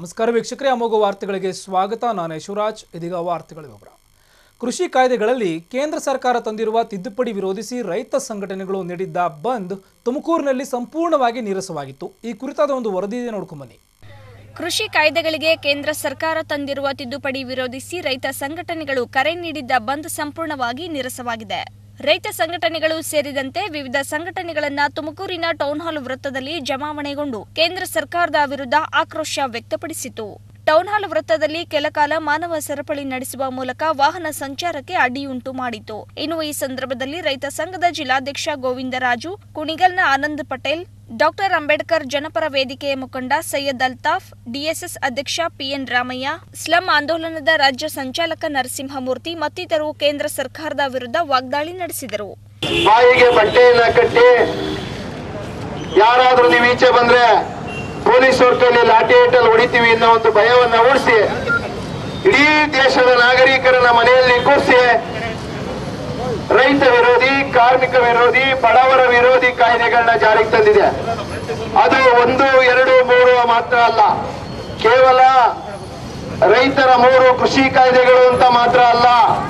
ನಮಸ್ಕಾರ ವೀಕ್ಷಕರೇ ಅಮೋಘ ವಾರ್ತೆಗಳಿಗೆ ಸ್ವಾಗತ ನಾನು ಯಶುರಾಜ್ ಇದೀಗ ವಾರ್ತೆಗಳ ವಿವರ ಕೃಷಿ ಕಾಯ್ದೆಗಳಲ್ಲಿ ಕೇಂದ್ರ ಸರ್ಕಾರ ತಂದಿರುವ ತಿದ್ದುಪಡಿ ವಿರೋಧಿಸಿ ರೈತ ಸಂಘಟನೆಗಳು ನೀಡಿದ್ದ ಬಂದ್ ತುಮಕೂರಿನಲ್ಲಿ ಸಂಪೂರ್ಣವಾಗಿ ನೀರಸವಾಗಿತ್ತು ಈ ಕುರಿತಾದ ಒಂದು ವರದಿ ನೋಡ್ಕೊಂಬನ್ನಿ ಕೃಷಿ ಕಾಯ್ದೆಗಳಿಗೆ ಕೇಂದ್ರ ಸರ್ಕಾರ ತಂದಿರುವ ತಿದ್ದುಪಡಿ ವಿರೋಧಿಸಿ ರೈತ ಸಂಘಟನೆಗಳು ಕರೆ ನೀಡಿದ್ದ ಬಂದ್ ಸಂಪೂರ್ಣವಾಗಿ ನಿರಸವಾಗಿದೆ ರೈತ ಸಂಘಟನೆಗಳು ಸೇರಿದಂತೆ ವಿವಿಧ ಸಂಘಟನೆಗಳನ್ನ ತುಮಕೂರಿನ ಟೌನ್ ಹಾಲ್ ವೃತ್ತದಲ್ಲಿ ಜಮಾವಣೆಗೊಂಡು ಕೇಂದ್ರ ಸರ್ಕಾರದ ವಿರುದ್ಧ ಆಕ್ರೋಶ ವ್ಯಕ್ತಪಡಿಸಿತು ಟೌನ್ ಹಾಲ್ ವೃತ್ತದಲ್ಲಿ ಕೆಲಕಾಲ ಮಾನವ ಸರಪಳಿ ನಡೆಸುವ ಮೂಲಕ ವಾಹನ ಸಂಚಾರಕ್ಕೆ ಅಡ್ಡಿಯುಂಟು ಮಾಡಿತು ಇನ್ನು ಈ ಸಂದರ್ಭದಲ್ಲಿ ರೈತ ಸಂಘದ ಜಿಲ್ಲಾಧ್ಯಕ್ಷ ಗೋವಿಂದರಾಜು ಕುಣಿಗಲ್ನ ಆನಂದ್ ಪಟೇಲ್ ಡಾಕ್ಟರ್ ಅಂಬೇಡ್ಕರ್ ಜನಪರ ವೇದಿಕೆಯ ಮುಖಂಡ ಸೈಯದ್ ಅಲ್ತಾಫ್ ಡಿಎಸ್ಎಸ್ ಅಧ್ಯಕ್ಷ ಪಿಎನ್ ರಾಮಯ್ಯ ಸ್ಲಂ ಆಂದೋಲನದ ರಾಜ್ಯ ಸಂಚಾಲಕ ನರಸಿಂಹಮೂರ್ತಿ ಮತ್ತಿತರರು ಕೇಂದ್ರ ಸರ್ಕಾರದ ವಿರುದ್ಧ ವಾಗ್ದಾಳಿ ನಡೆಸಿದರು ಬಾಯಿಗೆ ಬಟ್ಟೆಯನ್ನ ಕಟ್ಟಿ ಯಾರಾದ್ರೂ ನೀವು ಈಚೆ ಬಂದ್ರೆ ಪೊಲೀಸ್ ಅವ್ರ ಕೈಲಿ ಲಾಠಿ ಏಟಲ್ಲಿ ಹೊಡಿತೀವಿ ಅನ್ನೋ ಒಂದು ಭಯವನ್ನ ಉಳಿಸಿ ಇಡೀ ದೇಶದ ನಾಗರಿಕರನ್ನ ಮನೆಯಲ್ಲಿ ಕೂರಿಸಿ ರೈತ ವಿರೋಧಿ ಕಾರ್ಮಿಕ ವಿರೋಧಿ ಬಡವರ ವಿರೋಧಿ ಕಾಯ್ದೆಗಳನ್ನ ಜಾರಿಗೆ ತಂದಿದೆ ಅದು ಒಂದು ಎರಡು ಮೂರು ಮಾತ್ರ ಅಲ್ಲ ಕೇವಲ ರೈತರ ಮೂರು ಕೃಷಿ ಕಾಯ್ದೆಗಳು ಅಂತ ಮಾತ್ರ ಅಲ್ಲ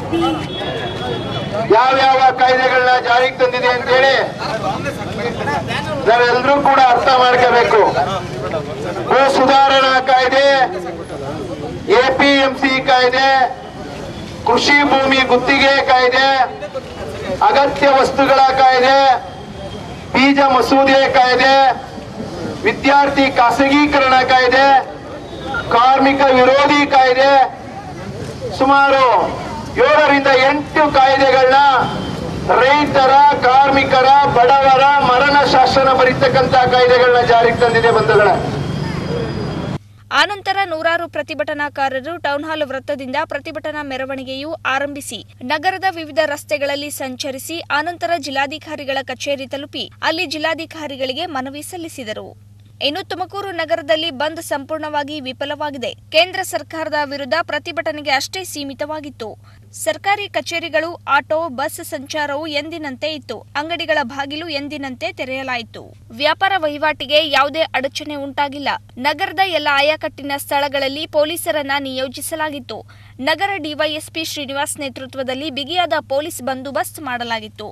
ಯಾವ್ಯಾವ ಕಾಯ್ದೆಗಳನ್ನ ಜಾರಿಗೆ ತಂದಿದೆ ಅಂತೇಳಿ ನಾವೆಲ್ಲರೂ ಕೂಡ ಅರ್ಥ ಮಾಡ್ಕೋಬೇಕು ಭೂ ಸುಧಾರಣಾ ಕಾಯ್ದೆ ಎಪಿಎಂಸಿ ಕಾಯ್ದೆ ಕೃಷಿ ಭೂಮಿ ಗುತ್ತಿಗೆ ಕಾಯ್ದೆ ಅಗತ್ಯ ವಸ್ತುಗಳ ಕಾಯ್ದೆ ಬೀಜ ಮಸೂದೆ ಕಾಯ್ದೆ ವಿದ್ಯಾರ್ಥಿ ಖಾಸಗೀಕರಣ ಕಾಯ್ದೆ ಕಾರ್ಮಿಕ ವಿರೋಧಿ ಕಾಯ್ದೆ ಸುಮಾರು ಏಳರಿಂದ ಎಂಟು ಕಾಯ್ದೆಗಳನ್ನ ರೈತರ ಕಾರ್ಮಿಕರ ಬಡವರ ಮರಣ ಶಾಸನ ಬರೀತಕ್ಕಂತ ಕಾಯ್ದೆಗಳನ್ನ ಜಾರಿಗೆ ತಂದಿದೆ ಬಂಧುಗಳ ಆನಂತರ ನೂರಾರು ಪ್ರತಿಭಟನಾಕಾರರು ಟೌನ್ ಹಾಲ್ ವೃತ್ತದಿಂದ ಪ್ರತಿಭಟನಾ ಮೆರವಣಿಗೆಯು ಆರಂಭಿಸಿ ನಗರದ ವಿವಿಧ ರಸ್ತೆಗಳಲ್ಲಿ ಸಂಚರಿಸಿ ಆನಂತರ ಜಿಲ್ಲಾಧಿಕಾರಿಗಳ ಕಚೇರಿ ತಲುಪಿ ಅಲ್ಲಿ ಜಿಲ್ಲಾಧಿಕಾರಿಗಳಿಗೆ ಮನವಿ ಸಲ್ಲಿಸಿದರು ಇನ್ನು ತುಮಕೂರು ನಗರದಲ್ಲಿ ಬಂದ್ ಸಂಪೂರ್ಣವಾಗಿ ವಿಫಲವಾಗಿದೆ ಕೇಂದ್ರ ಸರ್ಕಾರದ ವಿರುದ್ಧ ಪ್ರತಿಭಟನೆಗೆ ಅಷ್ಟೇ ಸೀಮಿತವಾಗಿತ್ತು ಸರ್ಕಾರಿ ಕಚೇರಿಗಳು ಆಟೋ ಬಸ್ ಸಂಚಾರವು ಎಂದಿನಂತೆ ಇತ್ತು ಅಂಗಡಿಗಳ ಬಾಗಿಲು ಎಂದಿನಂತೆ ತೆರೆಯಲಾಯಿತು ವ್ಯಾಪಾರ ವಹಿವಾಟಿಗೆ ಯಾವುದೇ ಅಡಚಣೆ ಉಂಟಾಗಿಲ್ಲ ನಗರದ ಎಲ್ಲ ಆಯಾಕಟ್ಟಿನ ಸ್ಥಳಗಳಲ್ಲಿ ಪೊಲೀಸರನ್ನ ನಿಯೋಜಿಸಲಾಗಿತ್ತು ನಗರ ಡಿವೈಎಸ್ಪಿ ಶ್ರೀನಿವಾಸ್ ನೇತೃತ್ವದಲ್ಲಿ ಬಿಗಿಯಾದ ಪೊಲೀಸ್ ಬಂದೋಬಸ್ತ್ ಮಾಡಲಾಗಿತ್ತು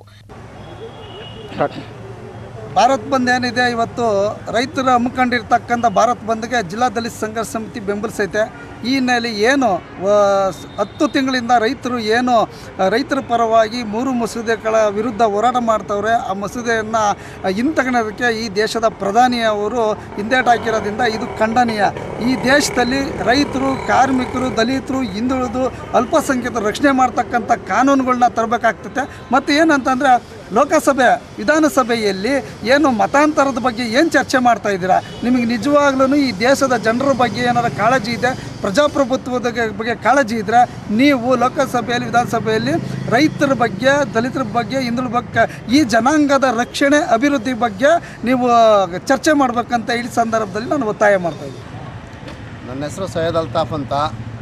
ಭಾರತ್ ಬಂದ್ ಏನಿದೆ ಇವತ್ತು ರೈತರು ಹಮ್ಮಿಕೊಂಡಿರ್ತಕ್ಕಂಥ ಭಾರತ್ ಬಂದ್ಗೆ ಜಿಲ್ಲಾ ದಲಿತ ಸಂಘರ್ಷ ಸಮಿತಿ ಬೆಂಬಲಿಸೈತೆ ಈ ಹಿನ್ನೆಲೆ ಏನು ವ- ಸ್- ಹತ್ತು ತಿಂಗಳಿಂದ ರೈತರು ಏನು ಆ, ರೈತರ ಪರವಾಗಿ ಮೂರು ಮಸೂದೆಗಳ ವಿರುದ್ಧ ಹೋರಾಟ ಮಾಡ್ತವ್ರೆ ಆ ಮಸೂದೆಯನ್ನು ಹಿಂತಗೊಳ್ಳೋದಕ್ಕೆ ಈ ದೇಶದ ಪ್ರಧಾನಿಯವರು ಹಿಂದೇಟು ಹಾಕಿರೋದ್ರಿಂದ ಇದು ಖಂಡನೀಯ ಈ ದೇಶದಲ್ಲಿ ರೈತರು ಕಾರ್ಮಿಕರು ದಲಿತರು ಹಿಂದುಳಿದು ಅಲ್ಪಸಂಖ್ಯಾತರು ರಕ್ಷಣೆ ಮಾಡ್ತಕ್ಕಂಥ ಕಾನೂನುಗಳನ್ನ ತರಬೇಕಾಗ್ತದೆ ಮತ್ತು ಏನಂತಂದರೆ ಲೋಕಸಭೆ ವಿಧಾನಸಭೆಯಲ್ಲಿ ಏನು ಮತಾಂತರದ ಬಗ್ಗೆ ಏನು ಚರ್ಚೆ ಮಾಡ್ತಾ ಇದ್ದೀರಾ ನಿಮಗೆ ನಿಜವಾಗ್ಲೂ ಈ ದೇಶದ ಜನರ ಬಗ್ಗೆ ಏನಾರ ಕಾಳಜಿ ಇದೆ ಪ್ರಜಾಪ್ರಭುತ್ವದ ಬಗ್ಗೆ ಕಾಳಜಿ ಇದ್ದರೆ ನೀವು ಲೋಕಸಭೆಯಲ್ಲಿ ವಿಧಾನಸಭೆಯಲ್ಲಿ ರೈತರ ಬಗ್ಗೆ ದಲಿತರ ಬಗ್ಗೆ ಹಿಂದುಳಿದ ಬಗ್ಗೆ ಈ ಜನಾಂಗದ ರಕ್ಷಣೆ ಅಭಿವೃದ್ಧಿ ಬಗ್ಗೆ ನೀವು ಚರ್ಚೆ ಮಾಡಬೇಕಂತ ಈ ಸಂದರ್ಭದಲ್ಲಿ ನಾನು ಒತ್ತಾಯ ಮಾಡ್ತಾ ಇದ್ದೀನಿ ನನ್ನ ಹೆಸರು ಸೈಯದ್ ಅಲ್ತಾಫ್ ಅಂತ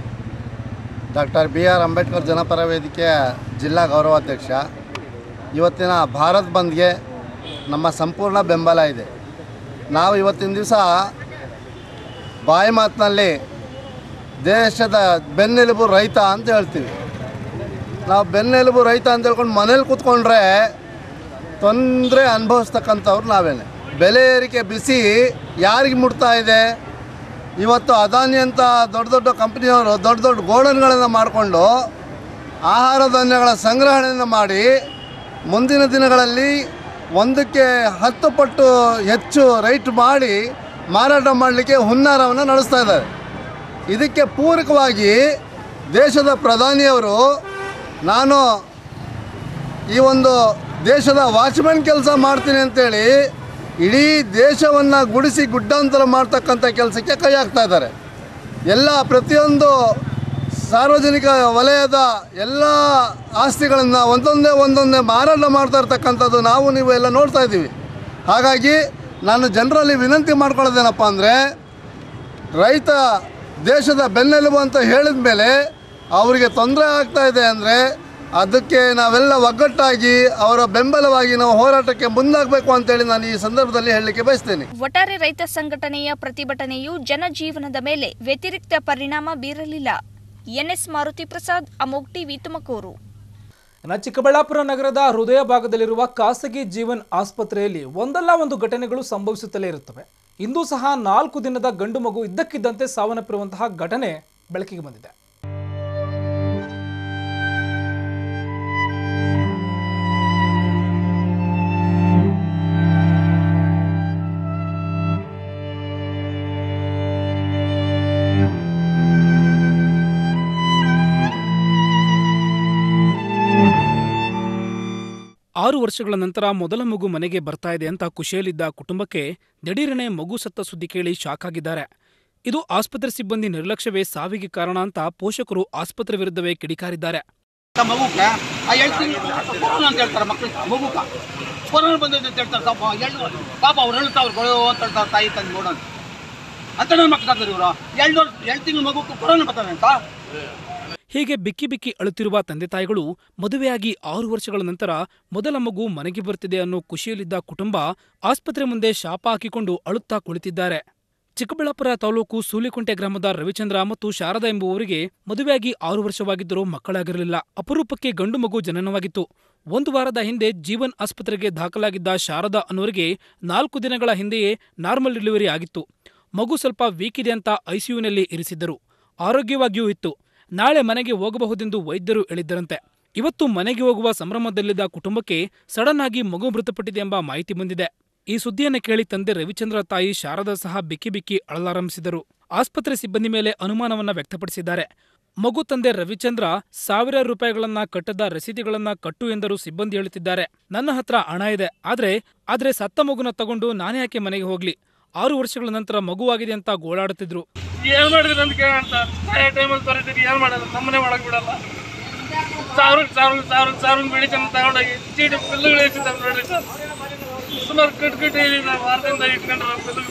ಡಾಕ್ಟರ್ ಬಿ ಆರ್ ಅಂಬೇಡ್ಕರ್ ಜನಪರ ವೇದಿಕೆಯ ಜಿಲ್ಲಾ ಗೌರವಾಧ್ಯಕ್ಷ ಇವತ್ತಿನ ಭಾರತ್ ಬಂದ್ಗೆ ನಮ್ಮ ಸಂಪೂರ್ಣ ಬೆಂಬಲ ಇದೆ ನಾವು ಇವತ್ತಿನ ದಿವಸ ಬಾಯಿ ಮಾತಿನಲ್ಲಿ ದೇಶದ ಬೆನ್ನೆಲುಬು ರೈತ ಅಂತ ಹೇಳ್ತೀವಿ ನಾವು ಬೆನ್ನೆಲುಬು ರೈತ ಅಂತ ಹೇಳ್ಕೊಂಡು ಮನೇಲಿ ಕೂತ್ಕೊಂಡ್ರೆ ತೊಂದರೆ ಅನುಭವಿಸ್ತಕ್ಕಂಥವ್ರು ನಾವೇನೆ ಬೆಲೆ ಏರಿಕೆ ಬಿಸಿ ಯಾರಿಗೆ ಮುಟ್ತಾ ಇದೆ ಇವತ್ತು ಅದಾನಿ ಅಂತ ದೊಡ್ಡ ದೊಡ್ಡ ಕಂಪ್ನಿಯವರು ದೊಡ್ಡ ದೊಡ್ಡ ಗೋಡನ್ಗಳನ್ನು ಮಾಡಿಕೊಂಡು ಆಹಾರ ಧಾನ್ಯಗಳ ಸಂಗ್ರಹಣೆಯನ್ನು ಮಾಡಿ ಮುಂದಿನ ದಿನಗಳಲ್ಲಿ ಒಂದಕ್ಕೆ ಹತ್ತು ಪಟ್ಟು ಹೆಚ್ಚು ರೈಟ್ ಮಾಡಿ ಮಾರಾಟ ಮಾಡಲಿಕ್ಕೆ ಹುನ್ನಾರವನ್ನು ನಡೆಸ್ತಾ ಇದ್ದಾರೆ ಇದಕ್ಕೆ ಪೂರಕವಾಗಿ ದೇಶದ ಪ್ರಧಾನಿಯವರು ನಾನು ಈ ಒಂದು ದೇಶದ ವಾಚ್ಮ್ಯಾನ್ ಕೆಲಸ ಮಾಡ್ತೀನಿ ಅಂತೇಳಿ ಇಡೀ ದೇಶವನ್ನು ಗುಡಿಸಿ ಗುಡ್ಡಾಂತರ ಮಾಡ್ತಕ್ಕಂಥ ಕೆಲಸಕ್ಕೆ ಕೈ ಹಾಕ್ತಾ ಇದ್ದಾರೆ ಎಲ್ಲ ಪ್ರತಿಯೊಂದು ಸಾರ್ವಜನಿಕ ವಲಯದ ಎಲ್ಲ ಆಸ್ತಿಗಳನ್ನು ಒಂದೊಂದೇ ಒಂದೊಂದೇ ಮಾರಾಟ ಮಾಡ್ತಾ ಇರ್ತಕ್ಕಂಥದ್ದು ನಾವು ನೀವು ಎಲ್ಲ ನೋಡ್ತಾ ಇದ್ದೀವಿ ಹಾಗಾಗಿ ನಾನು ಜನರಲ್ಲಿ ವಿನಂತಿ ಮಾಡ್ಕೊಳ್ಳೋದೇನಪ್ಪ ಅಂದರೆ ರೈತ ದೇಶದ ಬೆನ್ನೆಲುಬು ಅಂತ ಹೇಳಿದ ಮೇಲೆ ಅವರಿಗೆ ತೊಂದರೆ ಆಗ್ತಾ ಇದೆ ಅಂದರೆ ಅದಕ್ಕೆ ನಾವೆಲ್ಲ ಒಗ್ಗಟ್ಟಾಗಿ ಅವರ ಬೆಂಬಲವಾಗಿ ನಾವು ಹೋರಾಟಕ್ಕೆ ಮುಂದಾಗಬೇಕು ಅಂತೇಳಿ ನಾನು ಈ ಸಂದರ್ಭದಲ್ಲಿ ಹೇಳಲಿಕ್ಕೆ ಬಯಸ್ತೇನೆ ಒಟ್ಟಾರೆ ರೈತ ಸಂಘಟನೆಯ ಪ್ರತಿಭಟನೆಯು ಜನಜೀವನದ ಮೇಲೆ ವ್ಯತಿರಿಕ್ತ ಪರಿಣಾಮ ಬೀರಲಿಲ್ಲ ಎನ್ಎಸ್ ಮಾರುತಿ ಪ್ರಸಾದ್ ಅಮೋಗ್ ಟಿವಿ ತುಮಕೂರು ಇನ್ನು ಚಿಕ್ಕಬಳ್ಳಾಪುರ ನಗರದ ಹೃದಯ ಭಾಗದಲ್ಲಿರುವ ಖಾಸಗಿ ಜೀವನ್ ಆಸ್ಪತ್ರೆಯಲ್ಲಿ ಒಂದಲ್ಲ ಒಂದು ಘಟನೆಗಳು ಸಂಭವಿಸುತ್ತಲೇ ಇರುತ್ತವೆ ಇಂದು ಸಹ ನಾಲ್ಕು ದಿನದ ಗಂಡು ಮಗು ಇದ್ದಕ್ಕಿದ್ದಂತೆ ಸಾವನ್ನಪ್ಪಿರುವಂತಹ ಘಟನೆ ಬೆಳಕಿಗೆ ಬಂದಿದೆ ಆರು ವರ್ಷಗಳ ನಂತರ ಮೊದಲ ಮಗು ಮನೆಗೆ ಬರ್ತಾ ಇದೆ ಅಂತ ಖುಷಿಯಲ್ಲಿದ್ದ ಕುಟುಂಬಕ್ಕೆ ದಿಢೀರನೆ ಮಗು ಸತ್ತ ಸುದ್ದಿ ಕೇಳಿ ಶಾಕ್ ಆಗಿದ್ದಾರೆ ಇದು ಆಸ್ಪತ್ರೆ ಸಿಬ್ಬಂದಿ ನಿರ್ಲಕ್ಷ್ಯವೇ ಸಾವಿಗೆ ಕಾರಣ ಅಂತ ಪೋಷಕರು ಆಸ್ಪತ್ರೆ ವಿರುದ್ಧವೇ ಕಿಡಿಕಾರಿದ್ದಾರೆ ಮಗುಕ್ಕೆ ಆ ಎರಡು ತಿಂಗಳು ಕೊರೋನಾ ಅಂತ ಹೇಳ್ತಾರೆ ಮಕ್ಕಳಿಗೆ ಮಗುಕ ಕೊರೋನಾ ಬಂದಿದೆ ಅಂತ ಹೇಳ್ತಾರೆ ಪಾಪ ಎರಡು ಪಾಪ ಅವ್ರು ಹೇಳ್ತಾವ್ರು ಗೊಳೋ ಅಂತ ಹೇಳ್ತಾರೆ ತಾಯಿ ತಂದು ನೋಡೋಣ ಅಂತ ನನ್ನ ಮಕ್ಕಳು ಇವರು ಎರಡು ವರ್ಷ ಎರಡು ತಿಂಗಳು ಮಗುಕ್ಕೆ ಕೊರೋನಾ ಬರ್ತಾರೆ ಅಂತ ಹೀಗೆ ಬಿಕ್ಕಿ ಬಿಕ್ಕಿ ಅಳುತ್ತಿರುವ ತಂದೆ ತಾಯಿಗಳು ಮದುವೆಯಾಗಿ ಆರು ವರ್ಷಗಳ ನಂತರ ಮೊದಲ ಮಗು ಮನೆಗೆ ಬರ್ತಿದೆ ಅನ್ನೋ ಖುಷಿಯಲ್ಲಿದ್ದ ಕುಟುಂಬ ಆಸ್ಪತ್ರೆ ಮುಂದೆ ಶಾಪ ಹಾಕಿಕೊಂಡು ಅಳುತ್ತಾ ಕುಳಿತಿದ್ದಾರೆ ಚಿಕ್ಕಬಳ್ಳಾಪುರ ತಾಲೂಕು ಸೂಲಿಕುಂಟೆ ಗ್ರಾಮದ ರವಿಚಂದ್ರ ಮತ್ತು ಶಾರದಾ ಎಂಬುವವರಿಗೆ ಮದುವೆಯಾಗಿ ಆರು ವರ್ಷವಾಗಿದ್ದರೂ ಮಕ್ಕಳಾಗಿರಲಿಲ್ಲ ಅಪರೂಪಕ್ಕೆ ಗಂಡು ಮಗು ಜನನವಾಗಿತ್ತು ಒಂದು ವಾರದ ಹಿಂದೆ ಜೀವನ್ ಆಸ್ಪತ್ರೆಗೆ ದಾಖಲಾಗಿದ್ದ ಶಾರದಾ ಅನ್ನೋರಿಗೆ ನಾಲ್ಕು ದಿನಗಳ ಹಿಂದೆಯೇ ನಾರ್ಮಲ್ ಡೆಲಿವರಿ ಆಗಿತ್ತು ಮಗು ಸ್ವಲ್ಪ ವೀಕ್ ಇದೆ ಅಂತ ಐಸಿಯುನಲ್ಲಿ ಇರಿಸಿದ್ದರು ಆರೋಗ್ಯವಾಗಿಯೂ ಇತ್ತು ನಾಳೆ ಮನೆಗೆ ಹೋಗಬಹುದೆಂದು ವೈದ್ಯರು ಹೇಳಿದ್ದರಂತೆ ಇವತ್ತು ಮನೆಗೆ ಹೋಗುವ ಸಂಭ್ರಮದಲ್ಲಿದ್ದ ಕುಟುಂಬಕ್ಕೆ ಸಡನ್ ಆಗಿ ಮಗು ಮೃತಪಟ್ಟಿದೆ ಎಂಬ ಮಾಹಿತಿ ಬಂದಿದೆ ಈ ಸುದ್ದಿಯನ್ನು ಕೇಳಿ ತಂದೆ ರವಿಚಂದ್ರ ತಾಯಿ ಶಾರದಾ ಸಹ ಬಿಕ್ಕಿ ಬಿಕ್ಕಿ ಅಳಲಾರಂಭಿಸಿದರು ಆಸ್ಪತ್ರೆ ಸಿಬ್ಬಂದಿ ಮೇಲೆ ಅನುಮಾನವನ್ನ ವ್ಯಕ್ತಪಡಿಸಿದ್ದಾರೆ ಮಗು ತಂದೆ ರವಿಚಂದ್ರ ಸಾವಿರಾರು ರೂಪಾಯಿಗಳನ್ನ ಕಟ್ಟದ ರಸೀದಿಗಳನ್ನ ಕಟ್ಟು ಎಂದರು ಸಿಬ್ಬಂದಿ ಹೇಳುತ್ತಿದ್ದಾರೆ ನನ್ನ ಹತ್ರ ಹಣ ಇದೆ ಆದ್ರೆ ಆದ್ರೆ ಸತ್ತ ಮಗುನ ತಗೊಂಡು ನಾನೇ ಯಾಕೆ ಮನೆಗೆ ಹೋಗ್ಲಿ ಆರು ವರ್ಷಗಳ ನಂತರ ಮಗುವಾಗಿದೆ ಅಂತ ಗೋಳಾಡುತ್ತಿದ್ರು ಏನ್ ಮಾಡಿದ್ರಿ ಅಂತ ಕೇಳಂತ ಸಾಯೋ ಟೈಮಲ್ಲಿ ಬರೀತೀರಿ ಏನ್ ಮಾಡಲ್ಲ ನಮ್ಮನೆ ಒಳಗೆ ಬಿಡಲ್ಲ ಸಾವಿರ ಸಾವಿರ ಸಾವಿರ ಸಾವಿರ ಮೆಡಿಸಿನ್ ತಗೊಂಡೋಗಿ ಚೀಟಿ ಬಿಲ್లుಗಳು ಇಟ್ಟಿದ್ದಾರೆ ನೋಡ್ರಿ ಸರ್ ಸುಮಾರು ಕಟ್ ಕಟ್ಟಿ ನಾವು ವಾರದಿಂದ ಇಟ್ಕೊಂಡು ಬಿಲ್ಲು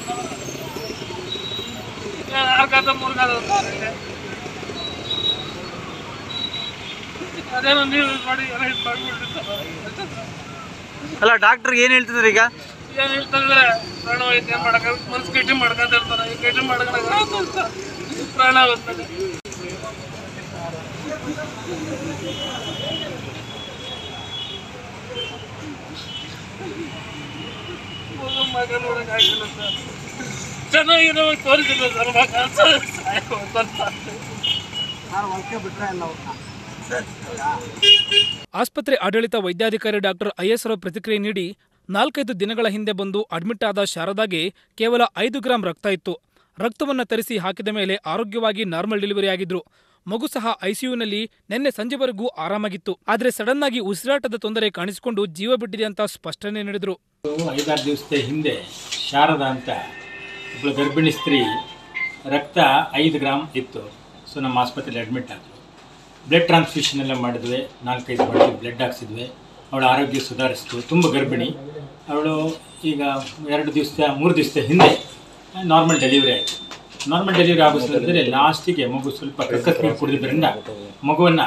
ಆರ್ಗಾದ ಮೂರ್ಗಾದ ಅದೇನೋ ನೀವು ಇದ್ ಮಾಡಿ ಏನೋ ಇದು ಮಾಡಿಬಿಡ್ರಿ ಸರ್ ಅಲ್ಲ ಡಾಕ್ಟರ್ ಏನ್ ಹೇಳ್ತಿದ್ರು ಈಗ ಏನ್ ಹೇಳ್ತಾರೆ ಪ್ರಾಣ ಹೋಯ್ತು ಏನ್ ಮಾಡಕ ಮನ್ಸು ಗಟ್ಟಿ ಮಾಡ್ಕೊಂತ ಇರ್ತಾರೆ ಈ ಗಟ್ಟಿ ಮಾಡ್ಕೊಳಕ ಪ್ರಾಣ ಹೋಗ್ತದೆ ಮಗು ಮಗ ನೋಡಕ್ ಆಗಿಲ್ಲ ಸರ್ ಚೆನ್ನಾಗಿರೋ ತೋರಿಸಿಲ್ಲ ಸರ್ ಮಗ ಸಾಯ್ತು ಸ್ವಲ್ಪ ಆಸ್ಪತ್ರೆ ಆಡಳಿತ ವೈದ್ಯಾಧಿಕಾರಿ ಡಾಕ್ಟರ್ ಐಎಸ್ ರಾವ್ ಪ್ರತಿಕ್ರಿಯೆ ನೀಡಿ ನಾಲ್ಕೈದು ದಿನಗಳ ಹಿಂದೆ ಬಂದು ಅಡ್ಮಿಟ್ ಆದ ಶಾರದಾಗೆ ಕೇವಲ ಐದು ಗ್ರಾಂ ರಕ್ತ ಇತ್ತು ರಕ್ತವನ್ನು ತರಿಸಿ ಹಾಕಿದ ಮೇಲೆ ಆರೋಗ್ಯವಾಗಿ ನಾರ್ಮಲ್ ಡೆಲಿವರಿ ಆಗಿದ್ರು ಮಗು ಸಹ ಐಸಿಯುನಲ್ಲಿ ನಿನ್ನೆ ಸಂಜೆವರೆಗೂ ಆರಾಮಾಗಿತ್ತು ಆದ್ರೆ ಸಡನ್ ಆಗಿ ಉಸಿರಾಟದ ತೊಂದರೆ ಕಾಣಿಸಿಕೊಂಡು ಜೀವ ಬಿಟ್ಟಿದೆ ಅಂತ ಸ್ಪಷ್ಟನೆ ನೀಡಿದ್ರು ಐದಾರು ದಿವಸದ ಹಿಂದೆ ಶಾರದಾ ಅಂತ ಒಬ್ಬಳು ಗರ್ಭಿಣಿ ಸ್ತ್ರೀ ರಕ್ತ ಐದು ಗ್ರಾಮ್ ಇತ್ತು ಸೊ ನಮ್ಮ ಆಸ್ಪತ್ರೆಯಲ್ಲಿ ಅಡ್ಮಿಟ್ ಆದರು ಬ್ಲಡ್ ಟ್ರಾನ್ಸ್ಫ್ಯೂಷನ್ ಎಲ್ಲ ಮಾಡಿದ್ವಿ ನಾಲ್ಕೈದು ಬಾಟಲಿ ಬ್ಲಡ್ ಹಾಕ್ಸಿದ್ವಿ ಅವಳ ಆರೋಗ್ಯ ಸುಧಾರಿಸ್ತು ತುಂಬ ಗರ್ಭಿಣಿ ಅವಳು ಈಗ ಎರಡು ದಿವಸ ಮೂರು ದಿವಸದ ಹಿಂದೆ ನಾರ್ಮಲ್ ಡೆಲಿವರಿ ಆಯಿತು ನಾರ್ಮಲ್ ಡೆಲಿವರಿ ಆಗೋ ಸಂದರ್ಭದಲ್ಲಿ ಲಾಸ್ಟಿಗೆ ಮಗು ಸ್ವಲ್ಪ ಕಕ್ಕಸ್ ನೀರು ಕುಡಿದ್ರಿಂದ ಮಗುವನ್ನು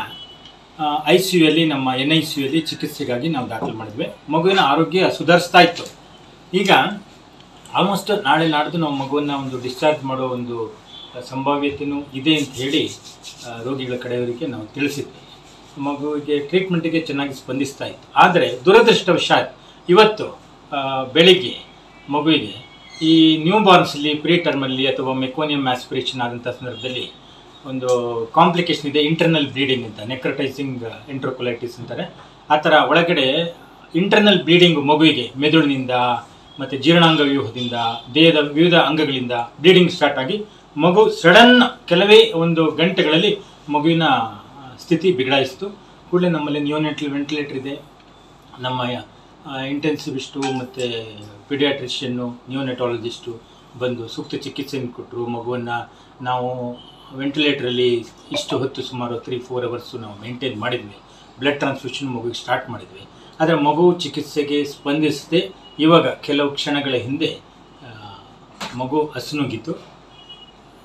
ಐ ಸಿ ಯುಯಲ್ಲಿ ನಮ್ಮ ಎನ್ ಐ ಸಿ ಯುಯಲ್ಲಿ ಚಿಕಿತ್ಸೆಗಾಗಿ ನಾವು ದಾಖಲು ಮಾಡಿದ್ವಿ ಮಗುವಿನ ಆರೋಗ್ಯ ಸುಧಾರಿಸ್ತಾ ಇತ್ತು ಈಗ ಆಲ್ಮೋಸ್ಟ್ ನಾಳೆ ನಾಡ್ದು ನಾವು ಮಗುವನ್ನು ಒಂದು ಡಿಸ್ಚಾರ್ಜ್ ಮಾಡೋ ಒಂದು ಸಂಭಾವ್ಯತೆಯೂ ಇದೆ ಅಂತ ಹೇಳಿ ಆ, ರೋಗಿಗಳ ಕಡೆಯವರಿಗೆ ನಾವು ತಿಳಿಸಿದ್ವಿ ಮಗುವಿಗೆ ಟ್ರೀಟ್ಮೆಂಟಿಗೆ ಚೆನ್ನಾಗಿ ಸ್ಪಂದಿಸ್ತಾ ಇತ್ತು ಆದರೆ ದುರದೃಷ್ಟವಶಾತ್ ಇವತ್ತು ಆ, ಬೆಳಿಗ್ಗೆ ಮಗುವಿಗೆ ಈ ನ್ಯೂ ಬಾರ್ನ್ಸಲ್ಲಿ ಪ್ರೀ ಟರ್ಮಲ್ಲಿ ಅಥವಾ ಮೆಕೋನಿಯಂ ಆಸ್ಪಿರೇಷನ್ ಆದಂಥ ಸಂದರ್ಭದಲ್ಲಿ ಒಂದು ಕಾಂಪ್ಲಿಕೇಶನ್ ಇದೆ ಇಂಟರ್ನಲ್ ಬ್ಲೀಡಿಂಗ್ ಅಂತ ನೆಕ್ರಟೈಸಿಂಗ್ ಎಂಟ್ರೋಕೊಲೈಟಿಸ್ ಅಂತಾರೆ ಆ ಥರ ಒಳಗಡೆ ಇಂಟರ್ನಲ್ ಬ್ಲೀಡಿಂಗ್ ಮಗುವಿಗೆ ಮೆದುಳಿನಿಂದ ಮತ್ತು ಜೀರ್ಣಾಂಗ ವ್ಯೂಹದಿಂದ ದೇಹದ ವಿವಿಧ ಅಂಗಗಳಿಂದ ಬ್ಲೀಡಿಂಗ್ ಸ್ಟಾರ್ಟ್ ಆಗಿ ಮಗು ಸಡನ್ ಕೆಲವೇ ಒಂದು ಗಂಟೆಗಳಲ್ಲಿ ಮಗುವಿನ ಆ, ಸ್ಥಿತಿ ಬಿಗಡಾಯಿಸಿತು ಕೂಡಲೇ ನಮ್ಮಲ್ಲಿ ನ್ಯೂನೆಟ್ಲ್ ವೆಂಟಿಲೇಟರ್ ಇದೆ ನಮ್ಮ ಇಂಟೆನ್ಸಿವಿಸ್ಟು ಮತ್ತು ಪಿಡಿಯಾಟ್ರಿಷಿಯನ್ನು ನ್ಯೂನೆಟಾಲಜಿಸ್ಟು ಬಂದು ಸೂಕ್ತ ಚಿಕಿತ್ಸೆಯನ್ನು ಕೊಟ್ಟರು ಮಗುವನ್ನು ನಾವು ವೆಂಟಿಲೇಟ್ರಲ್ಲಿ ಇಷ್ಟು ಹೊತ್ತು ಸುಮಾರು ತ್ರೀ ಫೋರ್ ಅವರ್ಸು ನಾವು ಮೇಂಟೈನ್ ಮಾಡಿದ್ವಿ ಬ್ಲಡ್ ಟ್ರಾನ್ಸ್ಫ್ಯೂಷನ್ ಮಗುವಿಗೆ ಸ್ಟಾರ್ಟ್ ಮಾಡಿದ್ವಿ ಆದರೆ ಮಗು ಚಿಕಿತ್ಸೆಗೆ ಸ್ಪಂದಿಸದೆ ಇವಾಗ ಕೆಲವು ಕ್ಷಣಗಳ ಹಿಂದೆ ಆ, ಮಗು ಹಸುನುಗಿತ್ತು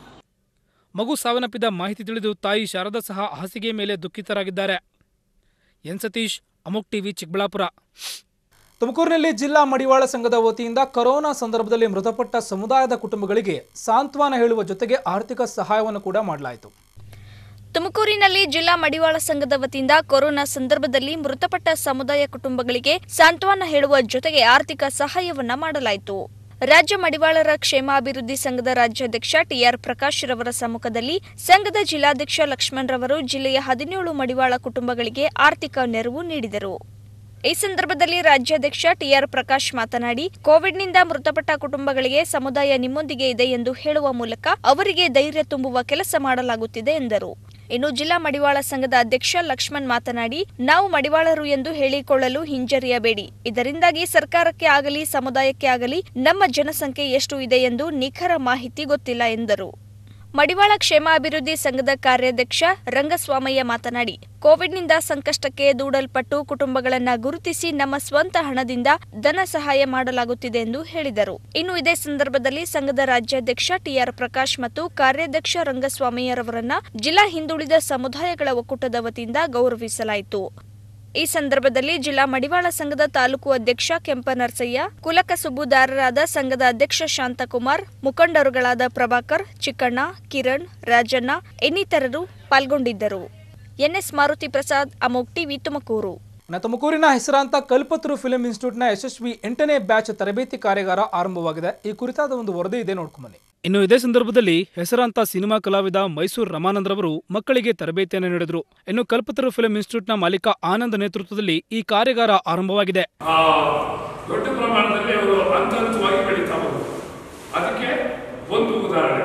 ಮಗು ಸಾವನ್ನಪ್ಪಿದ ಮಾಹಿತಿ ತಿಳಿದು ತಾಯಿ ಶಾರದಾ ಸಹ ಹಾಸಿಗೆ ಮೇಲೆ ದುಃಖಿತರಾಗಿದ್ದಾರೆ ಎನ್ ಸತೀಶ್ ಅಮೋಕ್ ಟಿವಿ ಚಿಕ್ಕಬಳ್ಳಾಪುರ ತುಮಕೂರಿನಲ್ಲಿ ಜಿಲ್ಲಾ ಮಡಿವಾಳ ಸಂಘದ ವತಿಯಿಂದ ಕೊರೋನಾ ಸಂದರ್ಭದಲ್ಲಿ ಮೃತಪಟ್ಟ ಸಮುದಾಯದ ಕುಟುಂಬಗಳಿಗೆ ಸಾಂತ್ವನ ಹೇಳುವ ಜೊತೆಗೆ ಆರ್ಥಿಕ ಸಹಾಯವನ್ನು ಕೂಡ ಮಾಡಲಾಯಿತು ತುಮಕೂರಿನಲ್ಲಿ ಜಿಲ್ಲಾ ಮಡಿವಾಳ ಸಂಘದ ವತಿಯಿಂದ ಕೊರೋನಾ ಸಂದರ್ಭದಲ್ಲಿ ಮೃತಪಟ್ಟ ಸಮುದಾಯ ಕುಟುಂಬಗಳಿಗೆ ಸಾಂತ್ವನ ಹೇಳುವ ಜೊತೆಗೆ ಆರ್ಥಿಕ ಸಹಾಯವನ್ನ ಮಾಡಲಾಯಿತು ರಾಜ್ಯ ಮಡಿವಾಳರ ಕ್ಷೇಮಾಭಿವೃದ್ಧಿ ಸಂಘದ ರಾಜ್ಯಾಧ್ಯಕ್ಷ ಟಿಆರ್ ಪ್ರಕಾಶ್ ರವರ ಸಮ್ಮುಖದಲ್ಲಿ ಸಂಘದ ಜಿಲ್ಲಾಧ್ಯಕ್ಷ ಲಕ್ಷ್ಮಣ್ ರವರು ಜಿಲ್ಲೆಯ ಹದಿನೇಳು ಮಡಿವಾಳ ಕುಟುಂಬಗಳಿಗೆ ಆರ್ಥಿಕ ನೆರವು ನೀಡಿದರು ಈ ಸಂದರ್ಭದಲ್ಲಿ ರಾಜ್ಯಾಧ್ಯಕ್ಷ ಟಿಆರ್ ಪ್ರಕಾಶ್ ಮಾತನಾಡಿ ಕೋವಿಡ್ನಿಂದ ಮೃತಪಟ್ಟ ಕುಟುಂಬಗಳಿಗೆ ಸಮುದಾಯ ನಿಮ್ಮೊಂದಿಗೆ ಇದೆ ಎಂದು ಹೇಳುವ ಮೂಲಕ ಅವರಿಗೆ ಧೈರ್ಯ ತುಂಬುವ ಕೆಲಸ ಮಾಡಲಾಗುತ್ತಿದೆ ಎಂದರು ಇನ್ನು ಜಿಲ್ಲಾ ಮಡಿವಾಳ ಸಂಘದ ಅಧ್ಯಕ್ಷ ಲಕ್ಷ್ಮಣ್ ಮಾತನಾಡಿ ನಾವು ಮಡಿವಾಳರು ಎಂದು ಹೇಳಿಕೊಳ್ಳಲು ಹಿಂಜರಿಯಬೇಡಿ ಇದರಿಂದಾಗಿ ಸರ್ಕಾರಕ್ಕೆ ಆಗಲಿ ಸಮುದಾಯಕ್ಕೆ ಆಗಲಿ ನಮ್ಮ ಜನಸಂಖ್ಯೆ ಎಷ್ಟು ಇದೆ ಎಂದು ನಿಖರ ಮಾಹಿತಿ ಗೊತ್ತಿಲ್ಲ ಎಂದರು ಮಡಿವಾಳ ಕ್ಷೇಮಾಭಿವೃದ್ಧಿ ಸಂಘದ ಕಾರ್ಯಾಧ್ಯಕ್ಷ ರಂಗಸ್ವಾಮಯ್ಯ ಮಾತನಾಡಿ ಕೋವಿಡ್ನಿಂದ ಸಂಕಷ್ಟಕ್ಕೆ ದೂಡಲ್ಪಟ್ಟು ಕುಟುಂಬಗಳನ್ನ ಗುರುತಿಸಿ ನಮ್ಮ ಸ್ವಂತ ಹಣದಿಂದ ಧನ ಸಹಾಯ ಮಾಡಲಾಗುತ್ತಿದೆ ಎಂದು ಹೇಳಿದರು ಇನ್ನು ಇದೇ ಸಂದರ್ಭದಲ್ಲಿ ಸಂಘದ ರಾಜ್ಯಾಧ್ಯಕ್ಷ ಟಿಆರ್ ಪ್ರಕಾಶ್ ಮತ್ತು ಕಾರ್ಯಾಧ್ಯಕ್ಷ ರಂಗಸ್ವಾಮಯ್ಯರವರನ್ನ ಜಿಲ್ಲಾ ಹಿಂದುಳಿದ ಸಮುದಾಯಗಳ ಒಕ್ಕೂಟದ ವತಿಯಿಂದ ಗೌರವಿಸಲಾಯಿತು ಈ ಸಂದರ್ಭದಲ್ಲಿ ಜಿಲ್ಲಾ ಮಡಿವಾಳ ಸಂಘದ ತಾಲೂಕು ಅಧ್ಯಕ್ಷ ಕೆಂಪನರಸಯ್ಯ ಕುಲಕಸುಬುದಾರರಾದ ಸಂಘದ ಅಧ್ಯಕ್ಷ ಶಾಂತಕುಮಾರ್ ಮುಖಂಡರುಗಳಾದ ಪ್ರಭಾಕರ್ ಚಿಕ್ಕಣ್ಣ ಕಿರಣ್ ರಾಜಣ್ಣ ಇನ್ನಿತರರು ಪಾಲ್ಗೊಂಡಿದ್ದರು ಎನ್ಎಸ್ ಮಾರುತಿ ಪ್ರಸಾದ್ ಅಮೋಕ್ ಟಿವಿ ತುಮಕೂರು ಇನ್ನು ತುಮಕೂರಿನ ಹೆಸರಾಂತ ಕಲ್ಪತರು ಫಿಲ್ಮ್ ಇನ್ಸ್ಟಿಟ್ಯೂಟ್ನ ಯಶಸ್ವಿ ಎಂಟನೇ ಬ್ಯಾಚ್ ತರಬೇತಿ ಕಾರ್ಯಾಗಾರ ಆರಂಭವಾಗಿದೆ ಈ ಕುರಿತಾದ ಒಂದು ವರದಿ ಇದೆ ನೋಡ್ಕೊಂಬನ್ನಿ ಇನ್ನು ಇದೇ ಸಂದರ್ಭದಲ್ಲಿ ಹೆಸರಾಂತ ಸಿನಿಮಾ ಕಲಾವಿದ ಮೈಸೂರು ರಮಾನಂದ್ರವರು ಮಕ್ಕಳಿಗೆ ತರಬೇತಿಯನ್ನು ನೀಡಿದರು ಇನ್ನು ಕಲ್ಪತರು ಫಿಲ್ಮ್ ಇನ್ಸ್ಟಿಟ್ಯೂಟ್ನ ಮಾಲೀಕ ಆನಂದ್ ನೇತೃತ್ವದಲ್ಲಿ ಈ ಕಾರ್ಯಾಗಾರ ಆರಂಭವಾಗಿದೆ ಆ ದೊಡ್ಡ ಪ್ರಮಾಣದಲ್ಲಿ ಅವರು ಹಂತ ಹಂತವಾಗಿ ಬೆಳೀತಾ ಹೋದರು ಅದಕ್ಕೆ ಒಂದು ಉದಾಹರಣೆ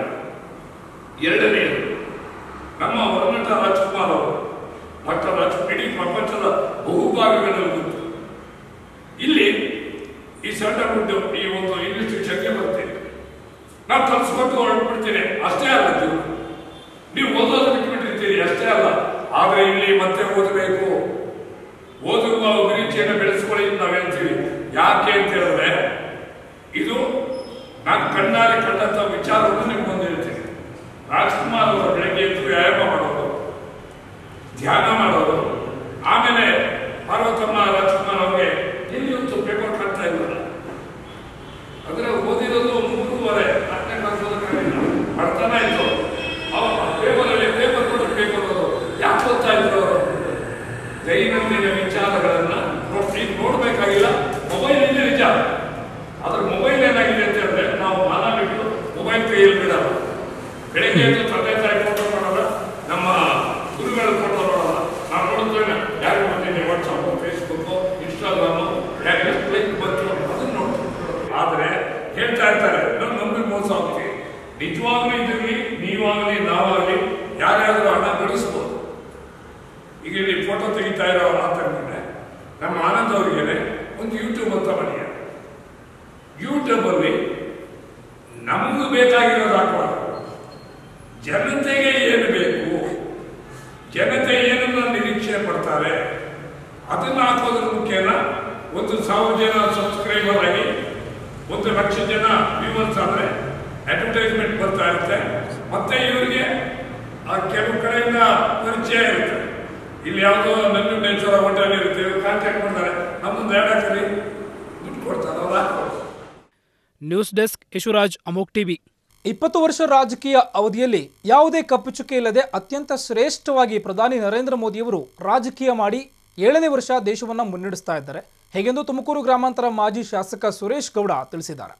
ಎರಡನೆಯದು ನಮ್ಮ ಹೊರನಟ ರಾಜ್ಕುಮಾರ್ ಅವರು ಡಾಕ್ಟರ್ ರಾಜ್ ಇಡೀ ಪ್ರಪಂಚದ ಬಹುಭಾಗಗಳಲ್ಲಿ ಗೊತ್ತು ಇಲ್ಲಿ ಈ ಸಣ್ಣ ಪುಟ್ಟ ಈ ಒಂದು ಇನ್ಸ್ಟಿಟ್ಯೂಷನ್ಗೆ ಬರ್ತೇನೆ ನಾವು ಕಲ್ಸ್ಕೊಟ್ಟು ಹೊರಟ್ಬಿಡ್ತೇನೆ ಅಷ್ಟೇ ಅಲ್ಲ ಜೀವನ ನೀವು ಓದೋದು ಬಿಟ್ಬಿಟ್ಟಿರ್ತೀರಿ ಅಷ್ಟೇ ಅಲ್ಲ ಆದ್ರೆ ಇಲ್ಲಿ ಮತ್ತೆ ಓದಬೇಕು ಓದುವ ಅಭಿರುಚಿಯನ್ನು ಬೆಳೆಸ್ಕೊಳ್ಳಿ ಅಂತ ನಾವು ಹೇಳ್ತೀವಿ ಯಾಕೆ ಅಂತ ಹೇಳಿದ್ರೆ ಇದು ನಾನು ಕಣ್ಣಾರೆ ಕಂಡಂತ ವಿಚಾರವನ್ನು ನಿಮ್ಗೆ ಒಂದು ಹೇಳ್ತೀನಿ ರಾಜ್ಕುಮಾರ್ ಅವರು ಬೆಳಗ್ಗೆ ಎದ್ದು ವ್ಯಾಯಾಮ ಮಾಡೋದು ಧ್ಯಾನ ಮಾಡೋದು ಆಮೇಲೆ ಪಾರ್ವತಮ್ಮ ರಾಜ್ಕುಮಾರ್ ಅವರಿಗೆ ಎಲ್ಲಿ ಒಂದು ಪೇಪರ್ ಕಾಣ್ತಾ ಇಲ್ಲ ಅಂದ್ರೆ ಓದಿರೋದು ಮೂರುವರೆ ನಾಲ್ಕನೇ ಕ್ಲಾಸ್ ಓದಕ್ಕಾಗಿಲ್ಲ ಬರ್ತಾನೆ ಇತ್ತು ಅವ್ರು ಪೇಪರಲ್ಲಿ ಪೇಪರ್ ಕೊಟ್ಟು ಪೇಪರ್ ಓದೋದು ಯಾಕೆ ಓದ್ತಾ ಇದ್ರು ಅವರು ದೈನಂದಿನ ವಿಚಾರಗಳನ್ನ ನೋಡಿ ಈಗ ನೋಡ್ಬೇಕಾಗಿಲ್ಲ ಮೊಬೈಲ್ ಇದೆ ನಿಜ ಆದ್ರೆ ಮೊಬೈಲ್ ಏನಾಗಿದೆ ಅಂತ ಹೇಳಿದ್ರೆ ನಾವು ಮಾನ ಬಿಟ್ಟು ಮೊಬೈಲ್ ಕೈಯಲ್ಲಿ ಬಿಡಲ್ಲ ಬೆಳಗ್ಗೆ ಎದ್ದು ತಂದೆ ತಾಯಿ ಫೋಟೋ ನೋಡಲ್ಲ ನಮ್ಮ ಗುರುಗಳ ಫೋಟೋ ನೋಡಲ್ಲ ನಾವು ನೋಡಿದ್ರೆ ಯಾರು ಬರ್ತೀನಿ ವಾಟ್ಸಪ್ ಫೇಸ್ಬುಕ್ ಇನ್ಸ್ಟಾಗ್ರಾಮ್ ಎಷ್ಟು ಲೈಕ್ ಬಂತು ಅದನ್ನ ನೋಡ್ತೀವಿ ಆದ್ರೆ ಹೇಳ್ತಾ ಇರ್ತಾರೆ ನಾವು ನಮ್ಗೆ ಮೋಸ ಆಗ್ತೀವಿ ನಿಜವಾಗ್ಲೂ ಇದ್ರಲ್ಲಿ ನೀವಾಗಲಿ ನಾವಾಗಲಿ ಯಾರ್ಯಾದ್ರೂ ಹಣ ಗಳಿಸ್ಬೋದು ಈಗ ಇಲ್ಲಿ ಫೋಟೋ ತೆಗಿತಾ ಇರೋ ಮಾತಾಡ್ತಾರೆ ನಮ್ಮ ಆನಂದ್ ಅವರಿಗೆ ಒಂದು ಯೂಟ್ಯೂಬ್ ಅಂತ ಮಾಡಿದ್ದಾರೆ ಯೂಟ್ಯೂಬ್ ಅಲ್ಲಿ ನಮಗೂ ಬೇಕಾಗಿರೋದು ಹಾಕಬಾರ್ದು ಜನತೆಗೆ ಏನು ಬೇಕು ಜನತೆ ಏನನ್ನ ನಿರೀಕ್ಷೆ ಪಡ್ತಾರೆ ಅದನ್ನ ಹಾಕೋದ್ರ ಮುಖೇನ ಒಂದು ಸಾವಿರ ಜನ ಸಬ್ಸ್ಕ್ರೈಬರ್ ಆಗಿ ಒಂದು ಲಕ್ಷ ಜನ ವ್ಯೂವರ್ಸ್ ಆದ್ರೆ ಅಡ್ವರ್ಟೈಸ್ಮೆಂಟ್ ಬರ್ತಾ ಇರುತ್ತೆ ಮತ್ತೆ ಇವರಿಗೆ ಆ ಕೆಲವು ಕಡೆಯಿಂದ ಪರಿಚಯ ಇರುತ್ತೆ ಇಲ್ಲಿ ಯಾವುದೋ ನನ್ನ ನೇಚರ್ ಹೋಟೆಲ್ ಇರುತ್ತೆ ಇವ್ರು ಕಾಂಟ್ಯಾಕ್ಟ್ ಮಾಡ್ತಾರೆ ನಮ್ಮೊಂದು ಆ್ಯಡ್ ಹಾಕಲಿ ದುಡ್ಡು ಕೊಡ್ತಾರೆ ಅವ್ರು ಹಾಕೋದು ನ್ಯೂಸ್ ಡೆಸ್ಕ್ ಯಶುರಾಜ್ ಅಮೋಕ್ ಟಿವಿ ಇಪ್ಪತ್ತು ವರ್ಷ ರಾಜಕೀಯ ಅವಧಿಯಲ್ಲಿ ಯಾವುದೇ ಕಪ್ಪುಚುಕ್ಕೆ ಇಲ್ಲದೆ ಅತ್ಯಂತ ಶ್ರೇಷ್ಠವಾಗಿ ಪ್ರಧಾನಿ ನರೇಂದ್ರ ಮೋದಿಯವರು ರಾಜಕೀಯ ಮಾಡಿ ಏಳನೇ ವರ್ಷ ದೇಶವನ್ನು ಮುನ್ನಡೆಸ್ತಾ ಇದ್ದಾರೆ ಹೇಗೆಂದು ತುಮಕೂರು ಗ್ರಾಮಾಂತರ ಮಾಜಿ ಶಾಸಕ ಸುರೇಶ್ ಗೌಡ ತಿಳಿಸಿದ್ದಾರೆ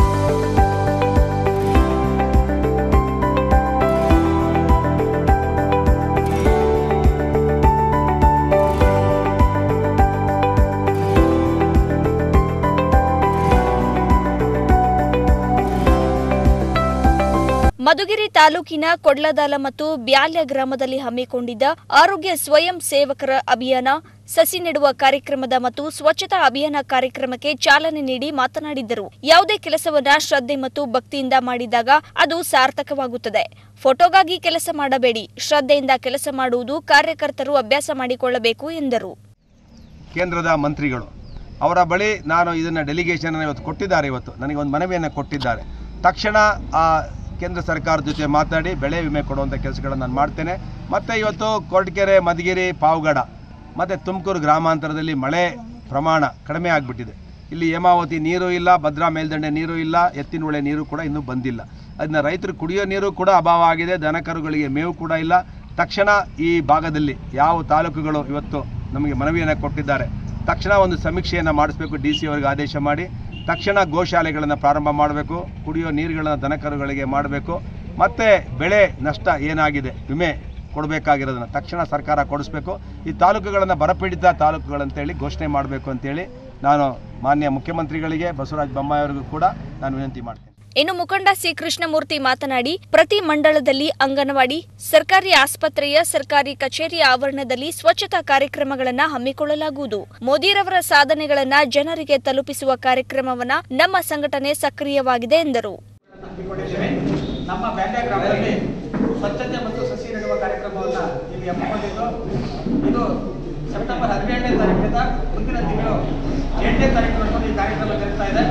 ಮಧುಗಿರಿ ತಾಲೂಕಿನ ಕೊಡ್ಲದಾಲ ಮತ್ತು ಬ್ಯಾಲ್ಯ ಗ್ರಾಮದಲ್ಲಿ ಹಮ್ಮಿಕೊಂಡಿದ್ದ ಆರೋಗ್ಯ ಸ್ವಯಂ ಸೇವಕರ ಅಭಿಯಾನ ಸಸಿ ನೆಡುವ ಕಾರ್ಯಕ್ರಮದ ಮತ್ತು ಸ್ವಚ್ಛತಾ ಅಭಿಯಾನ ಕಾರ್ಯಕ್ರಮಕ್ಕೆ ಚಾಲನೆ ನೀಡಿ ಮಾತನಾಡಿದ್ದರು ಯಾವುದೇ ಕೆಲಸವನ್ನ ಶ್ರದ್ಧೆ ಮತ್ತು ಭಕ್ತಿಯಿಂದ ಮಾಡಿದಾಗ ಅದು ಸಾರ್ಥಕವಾಗುತ್ತದೆ ಫೋಟೋಗಾಗಿ ಕೆಲಸ ಮಾಡಬೇಡಿ ಶ್ರದ್ಧೆಯಿಂದ ಕೆಲಸ ಮಾಡುವುದು ಕಾರ್ಯಕರ್ತರು ಅಭ್ಯಾಸ ಮಾಡಿಕೊಳ್ಳಬೇಕು ಎಂದರು ಕೇಂದ್ರದ ಮಂತ್ರಿಗಳು ಅವರ ಬಳಿ ನಾನು ಇದನ್ನು ಡೆಲಿಗೇಷನ್ ಇವತ್ತು ಕೊಟ್ಟಿದ್ದಾರೆ ಇವತ್ತು ನನಗೆ ಒಂದು ಮನವಿಯನ್ನು ಕೊಟ್ಟಿದ್ದಾರೆ ತಕ್ಷಣ ಆ ಕೇಂದ್ರ ಸರ್ಕಾರದ ಜೊತೆ ಮಾತಾಡಿ ಬೆಳೆ ವಿಮೆ ಕೊಡುವಂಥ ಕೆಲಸಗಳನ್ನು ನಾನು ಮಾಡ್ತೇನೆ ಮತ್ತು ಇವತ್ತು ಕೊರಟಗೆರೆ ಮಧುಗಿರಿ ಪಾವಗಡ ಮತ್ತು ತುಮಕೂರು ಗ್ರಾಮಾಂತರದಲ್ಲಿ ಮಳೆ ಪ್ರಮಾಣ ಕಡಿಮೆ ಆಗಿಬಿಟ್ಟಿದೆ ಇಲ್ಲಿ ಹೇಮಾವತಿ ನೀರು ಇಲ್ಲ ಭದ್ರಾ ಮೇಲ್ದಂಡೆ ನೀರು ಇಲ್ಲ ಎತ್ತಿನಹೊಳೆ ನೀರು ಕೂಡ ಇನ್ನೂ ಬಂದಿಲ್ಲ ಅದನ್ನ ರೈತರು ಕುಡಿಯೋ ನೀರು ಕೂಡ ಅಭಾವ ಆಗಿದೆ ದನಕರುಗಳಿಗೆ ಮೇವು ಕೂಡ ಇಲ್ಲ ತಕ್ಷಣ ಈ ಭಾಗದಲ್ಲಿ ಯಾವ ತಾಲೂಕುಗಳು ಇವತ್ತು ನಮಗೆ ಮನವಿಯನ್ನು ಕೊಟ್ಟಿದ್ದಾರೆ ತಕ್ಷಣ ಒಂದು ಸಮೀಕ್ಷೆಯನ್ನು ಮಾಡಿಸ್ಬೇಕು ಡಿ ಸಿ ಅವರಿಗೆ ಆದೇಶ ಮಾಡಿ ತಕ್ಷಣ ಗೋಶಾಲೆಗಳನ್ನು ಪ್ರಾರಂಭ ಮಾಡಬೇಕು ಕುಡಿಯೋ ನೀರುಗಳನ್ನು ದನಕರುಗಳಿಗೆ ಮಾಡಬೇಕು ಮತ್ತು ಬೆಳೆ ನಷ್ಟ ಏನಾಗಿದೆ ವಿಮೆ ಕೊಡಬೇಕಾಗಿರೋದನ್ನು ತಕ್ಷಣ ಸರ್ಕಾರ ಕೊಡಿಸ್ಬೇಕು ಈ ತಾಲೂಕುಗಳನ್ನು ಬರಪೀಡಿತ ತಾಲೂಕುಗಳಂತೇಳಿ ಘೋಷಣೆ ಮಾಡಬೇಕು ಅಂತೇಳಿ ನಾನು ಮಾನ್ಯ ಮುಖ್ಯಮಂತ್ರಿಗಳಿಗೆ ಬಸವರಾಜ ಬೊಮ್ಮಾಯಿ ಅವರಿಗೂ ಕೂಡ ನಾನು ವಿನಂತಿ ಮಾಡ್ತೀನಿ ಇನ್ನು ಮುಖಂಡ ಸಿ ಕೃಷ್ಣಮೂರ್ತಿ ಮಾತನಾಡಿ ಪ್ರತಿ ಮಂಡಳದಲ್ಲಿ ಅಂಗನವಾಡಿ ಸರ್ಕಾರಿ ಆಸ್ಪತ್ರೆಯ ಸರ್ಕಾರಿ ಕಚೇರಿಯ ಆವರಣದಲ್ಲಿ ಸ್ವಚ್ಛತಾ ಕಾರ್ಯಕ್ರಮಗಳನ್ನ ಹಮ್ಮಿಕೊಳ್ಳಲಾಗುವುದು ಮೋದಿರವರ ಸಾಧನೆಗಳನ್ನ ಜನರಿಗೆ ತಲುಪಿಸುವ ಕಾರ್ಯಕ್ರಮವನ್ನ ನಮ್ಮ ಸಂಘಟನೆ ಸಕ್ರಿಯವಾಗಿದೆ ಎಂದರು ಹಮ್ಮಿಕೊಂಡಿದ್ದೇವೆ ನಮ್ಮ ಬ್ಯಾಂಡೆ ಗ್ರಾಮದಲ್ಲಿ ಸ್ವಚ್ಛತೆ ಮತ್ತು ಸಸಿ ನೆಡುವ ಕಾರ್ಯಕ್ರಮವನ್ನು ಇಲ್ಲಿ ಹಮ್ಮಿಕೊಂಡಿದ್ದು ಇದು ಸೆಪ್ಟೆಂಬರ್ ಹದಿನೇಳನೇ ತಾರೀಕಿಂದ ಮುಂದಿನ ತಿಂಗಳು ಎಂಟನೇ ತಾರೀಕಿನವರೆಗೂ ಈ ಕಾರ್ಯಕ್ರಮ ಜರುಗ್ತಾ ಇದೆ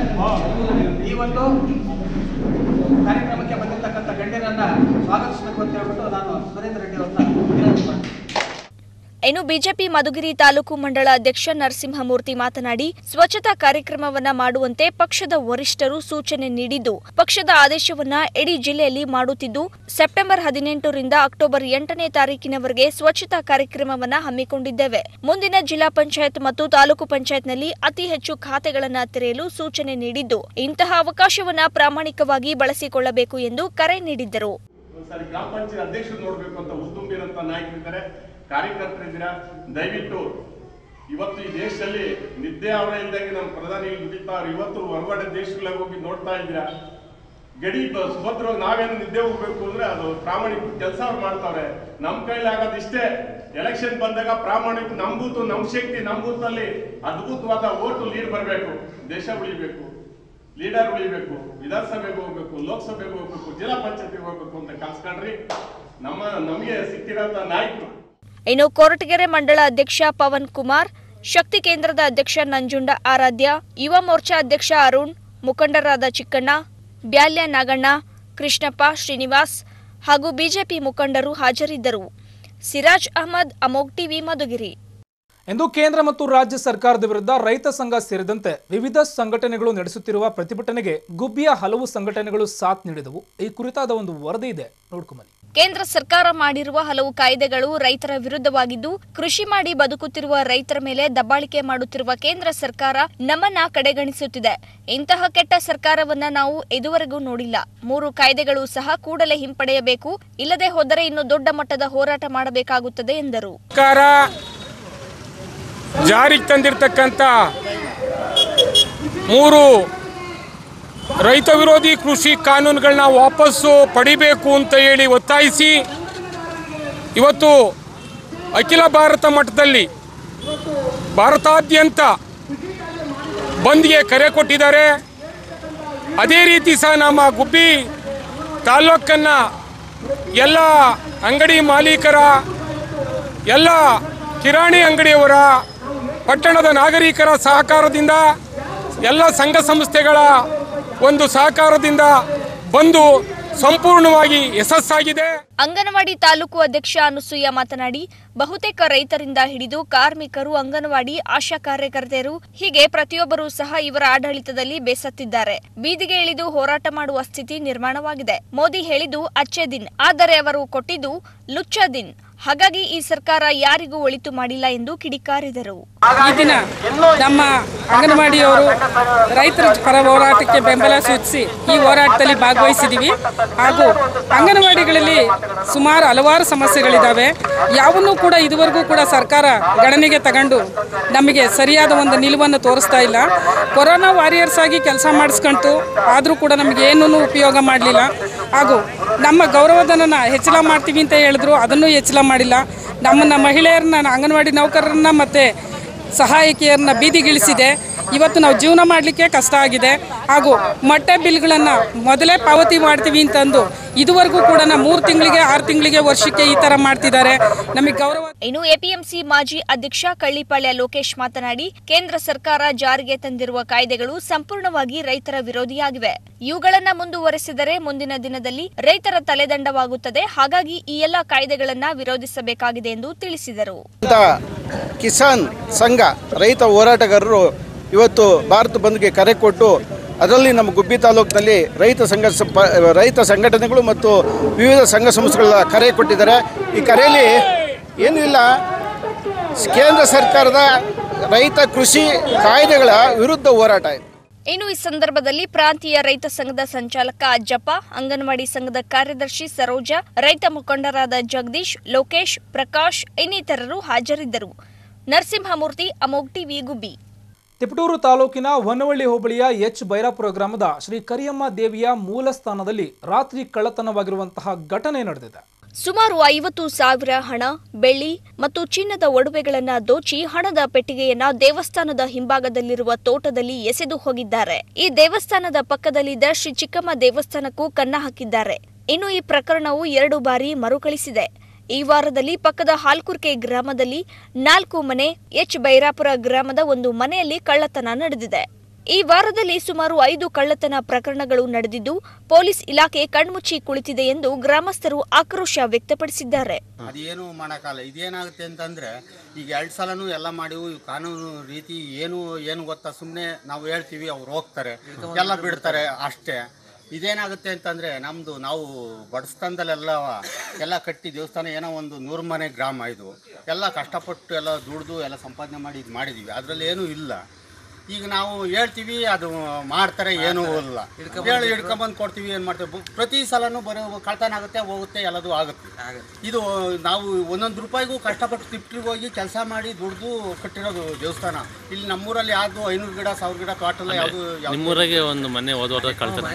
ಈ ಒಂದು ಕಾರ್ಯಕ್ರಮಕ್ಕೆ ಬಂದಿರತಕ್ಕಂಥ ಗಣ್ಯರನ್ನ ಸ್ವಾಗತಿಸಬೇಕು ಅಂತ ಹೇಳ್ಬಿಟ್ಟು ನಾನು ಸುರೇಂದ್ರ ರೆಡ್ಡಿ ಅವರನ್ನ ವಿನಂತಿ ಮಾಡ್ತೀನಿ ಇನ್ನು ಬಿಜೆಪಿ ಮಧುಗಿರಿ ತಾಲೂಕು ಮಂಡಳ ಅಧ್ಯಕ್ಷ ನರಸಿಂಹಮೂರ್ತಿ ಮಾತನಾಡಿ ಸ್ವಚ್ಛತಾ ಕಾರ್ಯಕ್ರಮವನ್ನ ಮಾಡುವಂತೆ ಪಕ್ಷದ ವರಿಷ್ಠರು ಸೂಚನೆ ನೀಡಿದ್ದು ಪಕ್ಷದ ಆದೇಶವನ್ನ ಇಡೀ ಜಿಲ್ಲೆಯಲ್ಲಿ ಮಾಡುತ್ತಿದ್ದು ಸೆಪ್ಟೆಂಬರ್ ಹದಿನೆಂಟರಿಂದ ಅಕ್ಟೋಬರ್ ಎಂಟನೇ ತಾರೀಕಿನವರೆಗೆ ಸ್ವಚ್ಛತಾ ಕಾರ್ಯಕ್ರಮವನ್ನ ಹಮ್ಮಿಕೊಂಡಿದ್ದೇವೆ ಮುಂದಿನ ಜಿಲ್ಲಾ ಪಂಚಾಯತ್ ಮತ್ತು ತಾಲೂಕು ಪಂಚಾಯತ್ನಲ್ಲಿ ಅತಿ ಹೆಚ್ಚು ಖಾತೆಗಳನ್ನ ತೆರೆಯಲು ಸೂಚನೆ ನೀಡಿದ್ದು ಇಂತಹ ಅವಕಾಶವನ್ನ ಪ್ರಾಮಾಣಿಕವಾಗಿ ಬಳಸಿಕೊಳ್ಳಬೇಕು ಎಂದು ಕರೆ ನೀಡಿದ್ದರು ಒಂದ್ಸಾರಿ ಗ್ರಾಮ ಪಂಚಾಯತ್ ಅಧ್ಯಕ್ಷರು ನೋಡ್ಬೇಕು ಅಂತ ಉದ್ದುಂಬಿರಂತ ನಾಯಕರಿದ್ದಾರೆ ಕಾರ್ಯಕರ್ತರಿದ್ದೀರಾ ದಯವಿಟ್ಟು ಇವತ್ತು ಈ ದೇಶದಲ್ಲಿ ನಿದ್ದೆ ಅವರ ಇಲ್ದಂಗೆ ನಮ್ಮ ಪ್ರಧಾನಿ ದುಡಿತಾವ್ರು ಇವತ್ತು ಹೊರಗಡೆ ದೇಶಗಳಿಗೆ ಹೋಗಿ ನೋಡ್ತಾ ಇದ್ದೀರಾ ಗಡಿ ಬ- ಸುಭದ್ರವಾಗಿ ನಾವೇನು ನಿದ್ದೆ ಹೋಗ್ಬೇಕು ಅಂದ್ರೆ ಅದು ಪ್ರಾಮಾಣಿಕ ಕೆಲಸ ಅವ್ರು ಮಾಡ್ತಾವ್ರೆ ನಮ್ ಕೈಲಿ ಆಗೋದು ಇಷ್ಟೇ ಎಲೆಕ್ಷನ್ ಬಂದಾಗ ಪ್ರಾಮಾಣಿಕ ನಮ್ ಬೂತು ನಮ್ ಶಕ್ತಿ ನಮ್ ಬೂತಲ್ಲಿ ಅದ್ಭುತವಾದ ಓಟು ಲೀಡ್ ಬರಬೇಕು ದೇಶ ಉಳಿಬೇಕು ಲೀಡರ್ ಉಳಿಬೇಕು ವಿಧಾನಸಭೆಗೆ ಹೋಗ್ಬೇಕು ಲೋಕಸಭೆಗೆ ಹೋಗ್ಬೇಕು ಜಿಲ್ಲಾ ಪಂಚಾಯತಿಗೆ ಹೋಗ್ಬೇಕು ಅಂತ ಕಲ್ಸ್ಕೊಂಡ್ರಿ ನಮ್ಮ ನಮಗೆ ಸಿಕ್ಕಿರೋಂಥ ನಾಯಕರು ಇನ್ನು ಕೊರಟಗೆರೆ ಮಂಡಳ ಅಧ್ಯಕ್ಷ ಪವನ್ ಕುಮಾರ್ ಶಕ್ತಿ ಕೇಂದ್ರದ ಅಧ್ಯಕ್ಷ ನಂಜುಂಡ ಆರಾಧ್ಯ ಯುವ ಮೋರ್ಚಾ ಅಧ್ಯಕ್ಷ ಅರುಣ್ ಮುಖಂಡರಾದ ಚಿಕ್ಕಣ್ಣ ಬ್ಯಾಲ್ಯ ನಾಗಣ್ಣ ಕೃಷ್ಣಪ್ಪ ಶ್ರೀನಿವಾಸ್ ಹಾಗೂ ಬಿಜೆಪಿ ಮುಖಂಡರು ಹಾಜರಿದ್ದರು ಸಿರಾಜ್ ಅಹಮದ್ ಅಮೋಗ್ ಟಿವಿ ಮಧುಗಿರಿ ಎಂದು ಕೇಂದ್ರ ಮತ್ತು ರಾಜ್ಯ ಸರ್ಕಾರದ ವಿರುದ್ಧ ರೈತ ಸಂಘ ಸೇರಿದಂತೆ ವಿವಿಧ ಸಂಘಟನೆಗಳು ನಡೆಸುತ್ತಿರುವ ಪ್ರತಿಭಟನೆಗೆ ಗುಬ್ಬಿಯ ಹಲವು ಸಂಘಟನೆಗಳು ಸಾಥ್ ನೀಡಿದವು ಈ ಕುರಿತಾದ ಒಂದು ವರದಿ ಇದೆ ನೋಡ್ಕೊಂಬನ್ನಿ ಕೇಂದ್ರ ಸರ್ಕಾರ ಮಾಡಿರುವ ಹಲವು ಕಾಯ್ದೆಗಳು ರೈತರ ವಿರುದ್ಧವಾಗಿದ್ದು ಕೃಷಿ ಮಾಡಿ ಬದುಕುತ್ತಿರುವ ರೈತರ ಮೇಲೆ ದಬ್ಬಾಳಿಕೆ ಮಾಡುತ್ತಿರುವ ಕೇಂದ್ರ ಸರ್ಕಾರ ನಮ್ಮನ್ನ ಕಡೆಗಣಿಸುತ್ತಿದೆ ಇಂತಹ ಕೆಟ್ಟ ಸರ್ಕಾರವನ್ನ ನಾವು ಇದುವರೆಗೂ ನೋಡಿಲ್ಲ ಮೂರು ಕಾಯ್ದೆಗಳು ಸಹ ಕೂಡಲೇ ಹಿಂಪಡೆಯಬೇಕು ಇಲ್ಲದೆ ಹೋದರೆ ಇನ್ನು ದೊಡ್ಡ ಮಟ್ಟದ ಹೋರಾಟ ಮಾಡಬೇಕಾಗುತ್ತದೆ ಎಂದರು ಸರ್ಕಾರ ಜಾರಿಗೆ ತಂದಿರತಕ್ಕಂಥ ಮೂರು ರೈತ ವಿರೋಧಿ ಕೃಷಿ ಕಾನೂನುಗಳನ್ನ ವಾಪಸ್ಸು ಪಡಿಬೇಕು ಅಂತ ಹೇಳಿ ಒತ್ತಾಯಿಸಿ ಇವತ್ತು ಅಖಿಲ ಭಾರತ ಮಟ್ಟದಲ್ಲಿ ಭಾರತಾದ್ಯಂತ ಬಂದ್ಗೆ ಕರೆ ಕೊಟ್ಟಿದ್ದಾರೆ ಅದೇ ರೀತಿ ಸಹ ನಮ್ಮ ಗುಬ್ಬಿ ತಾಲ್ಲೂಕನ್ನು ಎಲ್ಲ ಅಂಗಡಿ ಮಾಲೀಕರ ಎಲ್ಲ ಕಿರಾಣಿ ಅಂಗಡಿಯವರ ಪಟ್ಟಣದ ನಾಗರಿಕರ ಸಹಕಾರದಿಂದ ಎಲ್ಲ ಸಂಘ ಸಂಸ್ಥೆಗಳ ಒಂದು ಸಹಕಾರದಿಂದ ಬಂದು ಸಂಪೂರ್ಣವಾಗಿ ಯಶಸ್ಸಾಗಿದೆ ಅಂಗನವಾಡಿ ತಾಲೂಕು ಅಧ್ಯಕ್ಷ ಅನುಸೂಯ ಮಾತನಾಡಿ ಬಹುತೇಕ ರೈತರಿಂದ ಹಿಡಿದು ಕಾರ್ಮಿಕರು ಅಂಗನವಾಡಿ ಆಶಾ ಕಾರ್ಯಕರ್ತೆಯರು ಹೀಗೆ ಪ್ರತಿಯೊಬ್ಬರೂ ಸಹ ಇವರ ಆಡಳಿತದಲ್ಲಿ ಬೇಸತ್ತಿದ್ದಾರೆ ಬೀದಿಗೆ ಇಳಿದು ಹೋರಾಟ ಮಾಡುವ ಸ್ಥಿತಿ ನಿರ್ಮಾಣವಾಗಿದೆ ಮೋದಿ ಹೇಳಿದ್ದು ಅಚ್ಚೆ ದಿನ್ ಆದರೆ ಅವರು ಕೊಟ್ಟಿದ್ದು ಲುಚ್ಚ ದಿನ್ ಹಾಗಾಗಿ ಈ ಸರ್ಕಾರ ಯಾರಿಗೂ ಒಳಿತು ಮಾಡಿಲ್ಲ ಎಂದು ಕಿಡಿಕಾರಿದರು ಈ ದಿನ ನಮ್ಮ ಅಂಗನವಾಡಿಯವರು ರೈತರ ಪರ ಹೋರಾಟಕ್ಕೆ ಬೆಂಬಲ ಸೂಚಿಸಿ ಈ ಹೋರಾಟದಲ್ಲಿ ಭಾಗವಹಿಸಿದ್ದೀವಿ ಹಾಗೂ ಅಂಗನವಾಡಿಗಳಲ್ಲಿ ಸುಮಾರು ಹಲವಾರು ಸಮಸ್ಯೆಗಳಿದ್ದಾವೆ ಯಾವನ್ನೂ ಕೂಡ ಇದುವರೆಗೂ ಕೂಡ ಸರ್ಕಾರ ಗಣನೆಗೆ ತಗೊಂಡು ನಮಗೆ ಸರಿಯಾದ ಒಂದು ನಿಲುವನ್ನು ತೋರಿಸ್ತಾ ಇಲ್ಲ ಕೊರೋನಾ ವಾರಿಯರ್ಸ್ ಆಗಿ ಕೆಲಸ ಮಾಡಿಸ್ಕೊಂತು ಆದರೂ ಕೂಡ ನಮಗೆ ಏನೂ ಉಪಯೋಗ ಮಾಡಲಿಲ್ಲ ಹಾಗೂ ನಮ್ಮ ಗೌರವಧನನ ಹೆಚ್ಚಳ ಮಾಡ್ತೀವಿ ಅಂತ ಹೇಳಿದ್ರು ಅದನ್ನು ಹೆಚ್ಚಳ ಮಾಡಿಲ್ಲ ನಮ್ಮನ್ನ ಮಹಿಳೆಯರನ್ನ ಅಂಗನವಾಡಿ ನೌಕರರನ್ನ ಮತ್ತು ಸಹಾಯಕಿಯರನ್ನ ಬೀದಿಗಿಳಿಸಿದೆ ಇವತ್ತು ನಾವು ಜೀವನ ಮಾಡಲಿಕ್ಕೆ ಕಷ್ಟ ಆಗಿದೆ ಹಾಗೂ ಮೊಟ್ಟೆ ಬಿಲ್ಗಳನ್ನು ಮೊದಲೇ ಪಾವತಿ ಮಾಡ್ತೀವಿ ಅಂತಂದು ಇದುವರೆಗೂ ಕೂಡ ಮೂರು ತಿಂಗಳಿಗೆ ಆರು ತಿಂಗಳಿಗೆ ವರ್ಷಕ್ಕೆ ಈ ಥರ ಮಾಡ್ತಿದ್ದಾರೆ ನಮಗೆ ಗೌರವ ಇನ್ನು ಎಪಿಎಂಸಿ ಮಾಜಿ ಅಧ್ಯಕ್ಷ ಕಳ್ಳಿಪಾಳ್ಯ ಲೋಕೇಶ್ ಮಾತನಾಡಿ ಕೇಂದ್ರ ಸರ್ಕಾರ ಜಾರಿಗೆ ತಂದಿರುವ ಕಾಯ್ದೆಗಳು ಸಂಪೂರ್ಣವಾಗಿ ರೈತರ ವಿರೋಧಿಯಾಗಿವೆ ಇವುಗಳನ್ನ ಮುಂದುವರೆಸಿದರೆ ಮುಂದಿನ ದಿನದಲ್ಲಿ ರೈತರ ತಲೆದಂಡವಾಗುತ್ತದೆ ಹಾಗಾಗಿ ಈ ಎಲ್ಲ ಕಾಯ್ದೆಗಳನ್ನ ವಿರೋಧಿಸಬೇಕಾಗಿದೆ ಎಂದು ತಿಳಿಸಿದರು ಅಂತ ಕಿಸಾನ್ ಸಂಘ ರೈತ ಹೋರಾಟಗಾರರು ಇವತ್ತು ಭಾರತ ಬಂದ್ಗೆ ಕರೆ ಕೊಟ್ಟು ಅದರಲ್ಲಿ ನಮ್ಮ ಗುಬ್ಬಿ ತಾಲೂಕಿನಲ್ಲಿ ರೈತ ಸಂಘ ಪ- ರೈತ ಸಂಘಟನೆಗಳು ಮತ್ತು ವಿವಿಧ ಸಂಘ ಸಂಸ್ಥೆಗಳ ಕರೆ ಕೊಟ್ಟಿದ್ದಾರೆ ಈ ಕರೆಯಲ್ಲಿ ಏನೂ ಇಲ್ಲ ಕೇಂದ್ರ ಸರ್ಕಾರದ ರೈತ ಕೃಷಿ ಕಾಯ್ದೆಗಳ ವಿರುದ್ಧ ಹೋರಾಟ ಇದೆ ಇನ್ನು ಈ ಸಂದರ್ಭದಲ್ಲಿ ಪ್ರಾಂತೀಯ ರೈತ ಸಂಘದ ಸಂಚಾಲಕ ಅಜ್ಜಪ್ಪ ಅಂಗನವಾಡಿ ಸಂಘದ ಕಾರ್ಯದರ್ಶಿ ಸರೋಜಾ ರೈತ ಮುಖಂಡರಾದ ಜಗದೀಶ್ ಲೋಕೇಶ್ ಪ್ರಕಾಶ್ ಇನ್ನಿತರರು ಹಾಜರಿದ್ದರು ನರಸಿಂಹಮೂರ್ತಿ ಅಮೋಗ್ ಟಿವಿ ಗುಬ್ಬಿ ತಿಪಟೂರು ತಾಲೂಕಿನ ಹೊನ್ನವಳ್ಳಿ ಹೋಬಳಿಯ ಎಚ್ ಬೈರಾಪುರ ಗ್ರಾಮದ ಶ್ರೀ ಕರಿಯಮ್ಮ ದೇವಿಯ ಮೂಲ ಸ್ಥಾನದಲ್ಲಿ ರಾತ್ರಿ ಕಳ್ಳತನವಾಗಿರುವಂತಹ ಘಟನೆ ನಡೆದಿದೆ ಸುಮಾರು ಐವತ್ತು ಸಾವಿರ ಹಣ ಬೆಳ್ಳಿ ಮತ್ತು ಚಿನ್ನದ ಒಡವೆಗಳನ್ನ ದೋಚಿ ಹಣದ ಪೆಟ್ಟಿಗೆಯನ್ನ ದೇವಸ್ಥಾನದ ಹಿಂಭಾಗದಲ್ಲಿರುವ ತೋಟದಲ್ಲಿ ಎಸೆದು ಹೋಗಿದ್ದಾರೆ ಈ ದೇವಸ್ಥಾನದ ಪಕ್ಕದಲ್ಲಿದ್ದ ಶ್ರೀ ಚಿಕ್ಕಮ್ಮ ದೇವಸ್ಥಾನಕ್ಕೂ ಕನ್ನ ಹಾಕಿದ್ದಾರೆ ಇನ್ನು ಈ ಪ್ರಕರಣವು ಎರಡು ಬಾರಿ ಮರುಕಳಿಸಿದೆ ಈ ವಾರದಲ್ಲಿ ಪಕ್ಕದ ಹಾಲ್ಕುರ್ಕೆ ಗ್ರಾಮದಲ್ಲಿ ನಾಲ್ಕು ಮನೆ ಎಚ್ ಬೈರಾಪುರ ಗ್ರಾಮದ ಒಂದು ಮನೆಯಲ್ಲಿ ಕಳ್ಳತನ ನಡೆದಿದೆ ಈ ವಾರದಲ್ಲಿ ಸುಮಾರು ಐದು ಕಳ್ಳತನ ಪ್ರಕರಣಗಳು ನಡೆದಿದ್ದು ಪೊಲೀಸ್ ಇಲಾಖೆ ಕಣ್ಮುಚ್ಚಿ ಕುಳಿತಿದೆ ಎಂದು ಗ್ರಾಮಸ್ಥರು ಆಕ್ರೋಶ ವ್ಯಕ್ತಪಡಿಸಿದ್ದಾರೆ ಅದೇನು ಮಾಡೋಕ್ಕಲ್ಲ ಇದೇನಾಗುತ್ತೆ ಅಂತಂದರೆ ಈಗ ಎರಡು ಸಲನೂ ಎಲ್ಲ ಮಾಡಿವು ಇವು ಕಾನೂನು ರೀತಿ ಏನು ಏನು ಗೊತ್ತಾ ಸುಮ್ಮನೆ ನಾವು ಹೇಳ್ತೀವಿ ಅವ್ರು ಹೋಗ್ತಾರೆ ಎಲ್ಲ ಬಿಡ್ತಾರೆ ಅಷ್ಟೇ ಇದೇನಾಗುತ್ತೆ ಅಂತಂದರೆ ನಮ್ಮದು ನಾವು ಬಡಸ್ತನದಲ್ಲೆಲ್ಲ ಎಲ್ಲ ಕಟ್ಟಿ ದೇವಸ್ಥಾನ ಏನೋ ಒಂದು ನೂರು ಮನೆ ಗ್ರಾಮ ಇದು ಎಲ್ಲ ಕಷ್ಟಪಟ್ಟು ಎಲ್ಲ ದುಡ್ದು ಎಲ್ಲ ಸಂಪಾದನೆ ಮಾಡಿ ಇದು ಮಾಡಿದ್ದೀವಿ ಅದರಲ್ಲಿ ಏನೂ ಇಲ್ಲ ಈಗ ನಾವು ಹೇಳ್ತೀವಿ ಅದು ಮಾಡ್ತಾರೆ ಏನೂ ಇಲ್ಲ ಹೇಳಿ ಹಿಡ್ಕೊಂಬಂದು ಕೊಡ್ತೀವಿ ಏನು ಮಾಡ್ತೀವಿ ಬು- ಪ್ರತಿ ಸಲನೂ ಬರೋ ಕಳ್ತನ ಆಗುತ್ತೆ ಹೋಗುತ್ತೆ ಎಲ್ಲದೂ ಆಗುತ್ತೆ ಇದು ನಾವು ಒಂದೊಂದು ರೂಪಾಯಿಗೂ ಕಷ್ಟಪಟ್ಟು ತಿಪ್ಟಿಗೆ ಹೋಗಿ ಕೆಲಸ ಮಾಡಿ ದುಡ್ದು ಕಟ್ಟಿರೋದು ದೇವಸ್ಥಾನ ಇಲ್ಲಿ ನಮ್ಮೂರಲ್ಲಿ ಯಾವುದು ಐನೂರು ಗಿಡ ಸಾವಿರ ಗಿಡ ತೋಟಲ್ಲ ಯಾವುದು ನಿಮ್ಮೂರಾಗೆ ಒಂದು ಮನೆ ಹೋದವ್ರ ಕಳ್ತನ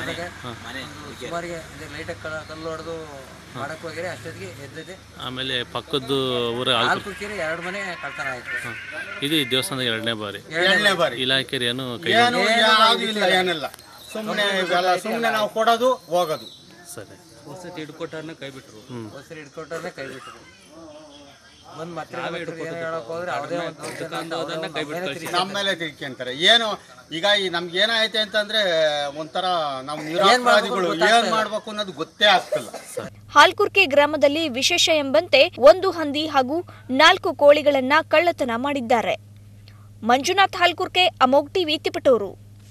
ಸುಮಾರಿಗೆ ಲೈಟಾಗಿ ಕಲ್ಲು ಹೊಡೆದು ಮಾಡಕ್ ಹೋಗಿರಿ ಅಷ್ಟೊತ್ತಿಗೆ ಎದ್ದಿದೆ ಆಮೇಲೆ ಪಕ್ಕದ್ದು ಊರ ಹಾಲು ಕುಕ್ಕಿರಿ ಎರಡು ಮನೆ ಕಳ್ತನ ಆಯ್ತು ಇದು ಈ ದೇವಸ್ಥಾನದ ಎರಡನೇ ಬಾರಿ ಎರಡನೇ ಬಾರಿ. ಇಲಾಖೆ ಏನು ಕೈ ಏನು ಯಾವುದು ಇಲ್ಲ ಏನಿಲ್ಲ ಸುಮ್ಮನೆ ಇವೆಲ್ಲ ಸುಮ್ಮನೆ ನಾವು ಕೊಡೋದು ಹೋಗೋದು ಸರಿ ಹೊಸತಿ ಹಿಡ್ಕೊಟ್ಟವ್ರನ್ನ ಕೈ ಬಿಟ್ರು ಹ್ಮ್. ಹೊಸರಿ ಹಿಡ್ಕೊಟ್ಟವ್ರನ್ನ ಕೈ ಬಿಟ್ರು ಬಂದ್ ಮತ್ತೆ ಏನು ಹೇಳಕ್ ಹೋದ್ರೆ ಯಾವುದೇ ಒಂದು ಕೈ ಬಿಟ್ಟು ನಮ್ಮ ಮೇಲೆ ತಿಳ್ಕೊಂತಾರೆ ಏನು ಈಗ ಈ ನಮ್ಗೆ ಏನಾಯ್ತು ಅಂತಂದ್ರೆ ಒಂಥರ ನಾವು ಮಾಡ್ಬೇಕು ನಿರಪರಾಧಿಗಳು ಗೊತ್ತಾಗ್ತಾ ಏನ್ ಇಲ್ಲ. ಮಾಡ್ಬೇಕು ಅನ್ನೋದು ಗೊತ್ತೇ ಆಗ್ತಿಲ್ಲ ಹಾಲ್ಕುರ್ಕೆ ಗ್ರಾಮದಲ್ಲಿ ವಿಶೇಷ ಎಂಬಂತೆ ಒಂದು ಹಂದಿ ಹಾಗೂ ನಾಲ್ಕು ಕೋಳಿಗಳನ್ನ ಕಳ್ಳತನ ಮಾಡಿದ್ದಾರೆ ಮಂಜುನಾಥ್ ಹಾಲ್ಕುರ್ಕೆ ಅಮೋಗ್ ಟಿವಿ ತಿಪಟೂರು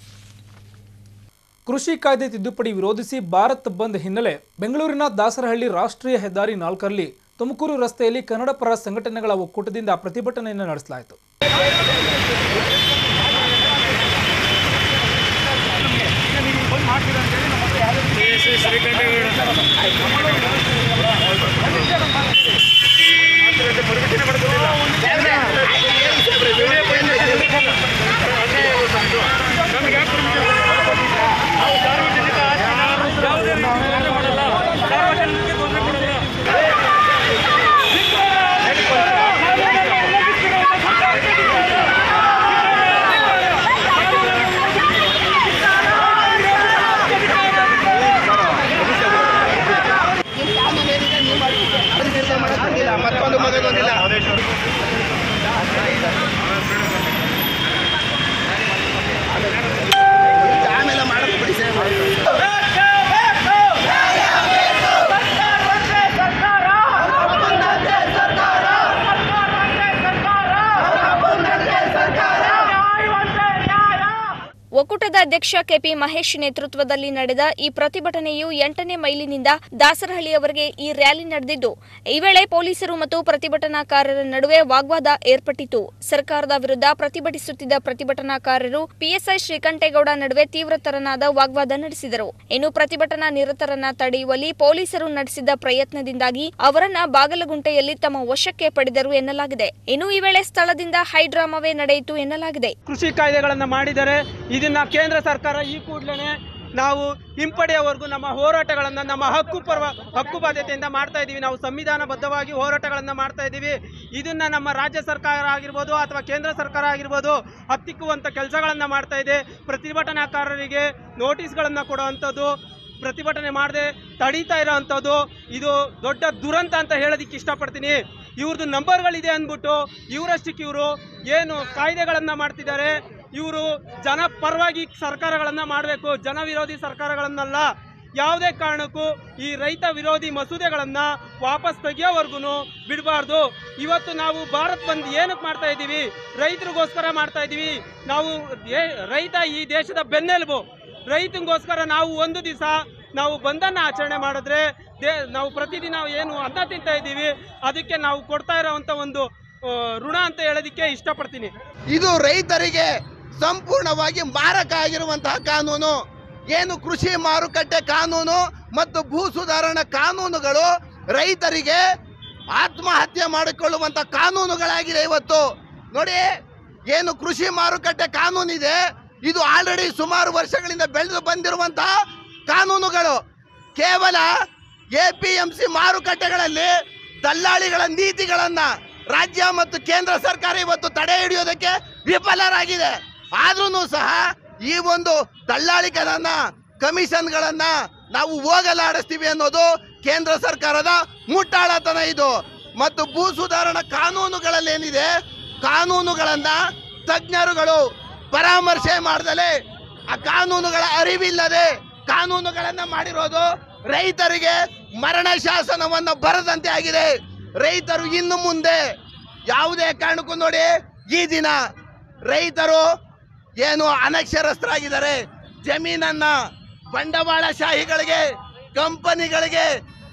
ಕೃಷಿ ಕಾಯ್ದೆ ತಿದ್ದುಪಡಿ ವಿರೋಧಿಸಿ ಭಾರತ್ ಬಂದ್ ಹಿನ್ನೆಲೆ ಬೆಂಗಳೂರಿನ ದಾಸರಹಳ್ಳಿ ರಾಷ್ಟ್ರೀಯ ಹೆದ್ದಾರಿ ನಾಲ್ಕರಲ್ಲಿ ತುಮಕೂರು ರಸ್ತೆಯಲ್ಲಿ ಕನ್ನಡ ಪರ ಸಂಘಟನೆಗಳ ಒಕ್ಕೂಟದಿಂದ ಪ್ರತಿಭಟನೆಯನ್ನು ನಡೆಸಲಾಯಿತು ಮತ್ತೊಂದು ಮಗದೊಂದಿಲ್ಲ ಆಮೇಲೆ ಮಾಡೋದು ಬಿಡಿ ಒಕ್ಕೂಟದ ಅಧ್ಯಕ್ಷ ಕೆಪಿ ಮಹೇಶ್ ನೇತೃತ್ವದಲ್ಲಿ ನಡೆದ ಈ ಪ್ರತಿಭಟನೆಯು ಎಂಟನೇ ಮೈಲಿನಿಂದ ದಾಸರಹಳ್ಳಿಯವರೆಗೆ ಈ ರ್ಯಾಲಿ ನಡೆದಿದ್ದು ಈ ವೇಳೆ ಪೊಲೀಸರು ಮತ್ತು ಪ್ರತಿಭಟನಾಕಾರರ ನಡುವೆ ವಾಗ್ವಾದ ಏರ್ಪಟ್ಟಿತು ಸರ್ಕಾರದ ವಿರುದ್ಧ ಪ್ರತಿಭಟಿಸುತ್ತಿದ್ದ ಪ್ರತಿಭಟನಾಕಾರರು ಪಿಎಸ್ಐ ಶ್ರೀಕಂಠೇಗೌಡ ನಡುವೆ ತೀವ್ರತರನಾದ ವಾಗ್ವಾದ ನಡೆಸಿದರು ಇನ್ನು ಪ್ರತಿಭಟನಾ ನಿರತರನ್ನ ತಡೆಯುವಲ್ಲಿ ಪೊಲೀಸರು ನಡೆಸಿದ ಪ್ರಯತ್ನದಿಂದಾಗಿ ಅವರನ್ನ ಬಾಗಲಗುಂಟೆಯಲ್ಲಿ ತಮ್ಮ ವಶಕ್ಕೆ ಪಡೆದರು ಎನ್ನಲಾಗಿದೆ ಇನ್ನು ಈ ವೇಳೆ ಸ್ಥಳದಿಂದ ಹೈಡ್ರಾಮಾವೇ ನಡೆಯಿತು ಎನ್ನಲಾಗಿದೆ ಕೃಷಿ ಕಾಯ್ದೆಗಳನ್ನು ಮಾಡಿದ್ದಾರೆ ಇದನ್ನ ಕೇಂದ್ರ ಸರ್ಕಾರ ಈ ಕೂಡಲೇ ನಾವು ಹಿಂಪಡೆಯವರೆಗೂ ನಮ್ಮ ಹೋರಾಟಗಳನ್ನು ನಮ್ಮ ಹಕ್ಕು ಪರ್ವ ಹಕ್ಕು ಬಾಧ್ಯತೆಯಿಂದ ಮಾಡ್ತಾ ಇದ್ದೀವಿ ನಾವು ಸಂವಿಧಾನಬದ್ಧವಾಗಿ ಹೋರಾಟಗಳನ್ನು ಮಾಡ್ತಾ ಇದ್ದೀವಿ ಇದನ್ನು ನಮ್ಮ ರಾಜ್ಯ ಸರ್ಕಾರ ಆಗಿರ್ಬೋದು ಅಥವಾ ಕೇಂದ್ರ ಸರ್ಕಾರ ಆಗಿರ್ಬೋದು ಹತ್ತಿಕ್ಕುವಂಥ ಕೆಲಸಗಳನ್ನು ಮಾಡ್ತಾ ಇದೆ ಪ್ರತಿಭಟನಾಕಾರರಿಗೆ ನೋಟಿಸ್ಗಳನ್ನು ಕೊಡುವಂಥದ್ದು ಪ್ರತಿಭಟನೆ ಮಾಡದೆ ತಡೀತಾ ಇರೋ ಅಂಥದ್ದು ಇದು ದೊಡ್ಡ ದುರಂತ ಅಂತ ಹೇಳೋದಕ್ಕೆ ಇಷ್ಟಪಡ್ತೀನಿ ಇವ್ರದ್ದು ನಂಬರ್ಗಳಿದೆ ಅಂದ್ಬಿಟ್ಟು ಇವರಷ್ಟಕ್ಕೆ ಇವರು ಏನು ಕಾಯ್ದೆಗಳನ್ನು ಮಾಡ್ತಿದ್ದಾರೆ ಇವರು ಜನ ಪರವಾಗಿ ಸರ್ಕಾರಗಳನ್ನು ಮಾಡಬೇಕು ಜನ ವಿರೋಧಿ ಸರ್ಕಾರಗಳನ್ನಲ್ಲ ಯಾವುದೇ ಕಾರಣಕ್ಕೂ ಈ ರೈತ ವಿರೋಧಿ ಮಸೂದೆಗಳನ್ನು ವಾಪಸ್ ತೆಗಿಯೋವರೆಗೂ ಬಿಡಬಾರ್ದು ಇವತ್ತು ನಾವು ಭಾರತ್ ಬಂದ್ ಏನಕ್ಕೆ ಮಾಡ್ತಾ ಇದ್ದೀವಿ ರೈತರಿಗೋಸ್ಕರ ಮಾಡ್ತಾ ಇದ್ದೀವಿ ನಾವು ಏ- ರೈತ ಈ ದೇಶದ ಬೆನ್ನೆಲುಬು ರೈತನಿಗೋಸ್ಕರ ನಾವು ಒಂದು ದಿವಸ ನಾವು ಬಂದನ್ನು ಆಚರಣೆ ಮಾಡಿದ್ರೆ ದೇ ನಾವು ಪ್ರತಿದಿನ ಏನು ಅನ್ನ ತಿಂತಾ ಇದ್ದೀವಿ ಅದಕ್ಕೆ ನಾವು ಕೊಡ್ತಾ ಇರೋವಂಥ ಒಂದು ಆ, ಋಣ ಅಂತ ಹೇಳೋದಕ್ಕೆ ಇಷ್ಟಪಡ್ತೀನಿ ಇದು ರೈತರಿಗೆ ಸಂಪೂರ್ಣವಾಗಿ ಮಾರಕ ಆಗಿರುವಂತಹ ಕಾನೂನು ಏನು ಕೃಷಿ ಮಾರುಕಟ್ಟೆ ಕಾನೂನು ಮತ್ತು ಭೂ ಸುಧಾರಣಾ ಕಾನೂನುಗಳು ರೈತರಿಗೆ ಆತ್ಮಹತ್ಯೆ ಮಾಡಿಕೊಳ್ಳುವಂತ ಕಾನೂನುಗಳಾಗಿದೆ ಇವತ್ತು ನೋಡಿ ಏನು ಕೃಷಿ ಮಾರುಕಟ್ಟೆ ಕಾನೂನಿದೆ ಇದು ಆಲ್ರೆಡಿ ಸುಮಾರು ವರ್ಷಗಳಿಂದ ಬೆಳೆದು ಬಂದಿರುವಂತಹ ಕಾನೂನುಗಳು ಕೇವಲ ಎ ಪಿ ಎಂ ಸಿ ಮಾರುಕಟ್ಟೆಗಳಲ್ಲಿ ದಲ್ಲಾಳಿಗಳ ನೀತಿಗಳನ್ನ ರಾಜ್ಯ ಮತ್ತು ಕೇಂದ್ರ ಸರ್ಕಾರ ಇವತ್ತು ತಡೆ ಹಿಡಿಯೋದಕ್ಕೆ ವಿಫಲರಾಗಿದೆ ಆದ್ರೂ ಸಹ ಈ ಒಂದು ದಲ್ಲಾಳಿಗಳನ್ನ ಕಮಿಷನ್ಗಳನ್ನ ನಾವು ಹೋಗಲಾಡಿಸ್ತೀವಿ ಅನ್ನೋದು ಕೇಂದ್ರ ಸರ್ಕಾರದ ಮುಟ್ಟಾಳತನ ಇದು ಮತ್ತು ಭೂ ಸುಧಾರಣಾ ಕಾನೂನುಗಳಲ್ಲಿ ಏನಿದೆ ಕಾನೂನುಗಳನ್ನ ತಜ್ಞರುಗಳು ಪರಾಮರ್ಶೆ ಮಾಡ್ದಲೆ ಆ ಕಾನೂನುಗಳ ಅರಿವಿಲ್ಲದೆ ಕಾನೂನುಗಳನ್ನ ಮಾಡಿರೋದು ರೈತರಿಗೆ ಮರಣ ಶಾಸನವನ್ನ ಬರದಂತೆ ಆಗಿದೆ ರೈತರು ಇನ್ನು ಮುಂದೆ ಯಾವುದೇ ಕಾರಣಕ್ಕೂ ನೋಡಿ ಈ ದಿನ ರೈತರು ಏನು ಅನಕ್ಷರಸ್ಥರಾಗಿದ್ದಾರೆ ಜಮೀನನ್ನ ಬಂಡವಾಳಶಾಹಿಗಳಿಗೆ ಕಂಪನಿಗಳಿಗೆ